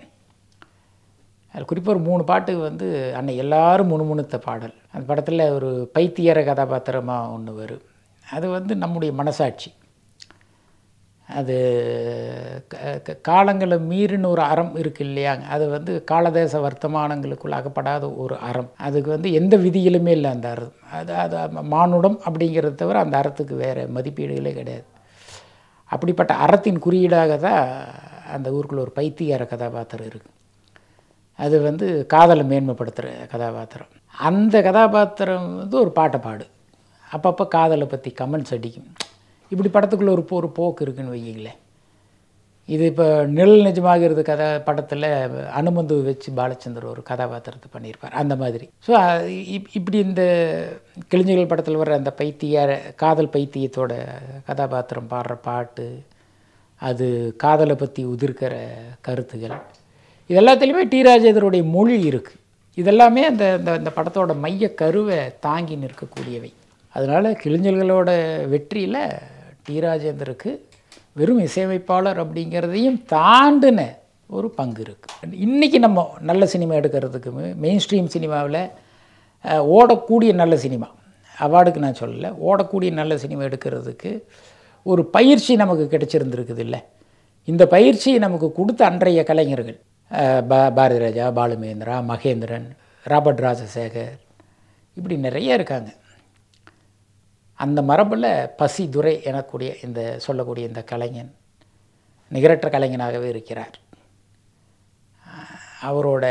அது குறிப்பாக ஒரு மூணு பாட்டு வந்து அன்னை எல்லாரும் முணுமுணுத்த பாடல் அந்த படத்தில் ஒரு பைத்தியர கதாபாத்திரமாக ஒன்று வரும் அது வந்து நம்முடைய மனசாட்சி அது க- க- காலங்களை மீறின ஒரு அறம் இருக்கு இல்லையாங்க அது வந்து காலதேச வர்த்தமானங்களுக்குள் அகப்படாத ஒரு அறம் அதுக்கு வந்து எந்த விதியிலுமே இல்லை அந்த அறம் அது அது மானுடம் அப்படிங்கிறத தவிர அந்த அறத்துக்கு வேறு மதிப்பீடுகளே கிடையாது அப்படிப்பட்ட அறத்தின் குறியீடாக தான் அந்த ஊருக்குள்ள ஒரு பைத்தியார கதாபாத்திரம் இருக்குது அது வந்து காதலை மேன்மைப்படுத்துகிற கதாபாத்திரம் அந்த கதாபாத்திரம் வந்து ஒரு பாட்டை பாடு அப்பப்போ காதலை பற்றி கமெண்ட்ஸ் அடிக்கும் இப்படி படத்துக்குள்ள ஒரு போ- ஒரு போக்கு இருக்குன்னு வைங்களேன் இது இப்போ நிழல் நிஜமாகிறது கதை படத்தில் அனுமந்து வச்சு பாலச்சந்தர் ஒரு கதாபாத்திரத்தை பண்ணியிருப்பார் அந்த மாதிரி ஸோ இப்படி இந்த கிழிஞ்சுகள் படத்தில் வர்ற அந்த பைத்திய காதல் பைத்தியத்தோட கதாபாத்திரம் பாடுற பாட்டு அது காதலை பற்றி உதிர்க்கிற கருத்துகள் இது எல்லாத்துலேயுமே டி ராஜேந்தருடைய மொழி இருக்குது இதெல்லாமே அந்த அந்த அந்த படத்தோட மைய கருவை தாங்கி நிற்கக்கூடியவை அதனால் கிழிஞ்சல்களோட வெற்றியில் டி ராஜேந்தருக்கு வெறும் இசையமைப்பாளர் அப்படிங்கிறதையும் தாண்டின ஒரு பங்கு இருக்குது இன்றைக்கி நம்ம நல்ல சினிமா எடுக்கிறதுக்கு மெயின் ஸ்ட்ரீம் சினிமாவில் அஹ், ஓடக்கூடிய நல்ல சினிமா அவார்டுக்கு நான் சொல்லலை ஓடக்கூடிய நல்ல சினிமா எடுக்கிறதுக்கு ஒரு பயிற்சி நமக்கு கிடைச்சிருந்துருக்குது இல்லை இந்த பயிற்சி நமக்கு கொடுத்த அன்றைய கலைஞர்கள் அஹ், பா பாரதி ராஜா பாலுமேந்திரா மகேந்திரன் ராபர்ட் ராஜசேகர் இப்படி நிறைய இருக்காங்க அந்த மரபில் பசி துரை எனக்கூடிய இந்த சொல்லக்கூடிய இந்த கலைஞன் நிகரற்ற கலைஞனாகவே இருக்கிறார் அஹ் அவரோட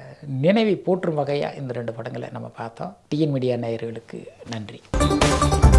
நினைவை போற்றும் வகையாக இந்த ரெண்டு படங்களை நம்ம பார்த்தோம் டிஎன் மீடியா நேயர்களுக்கு நன்றி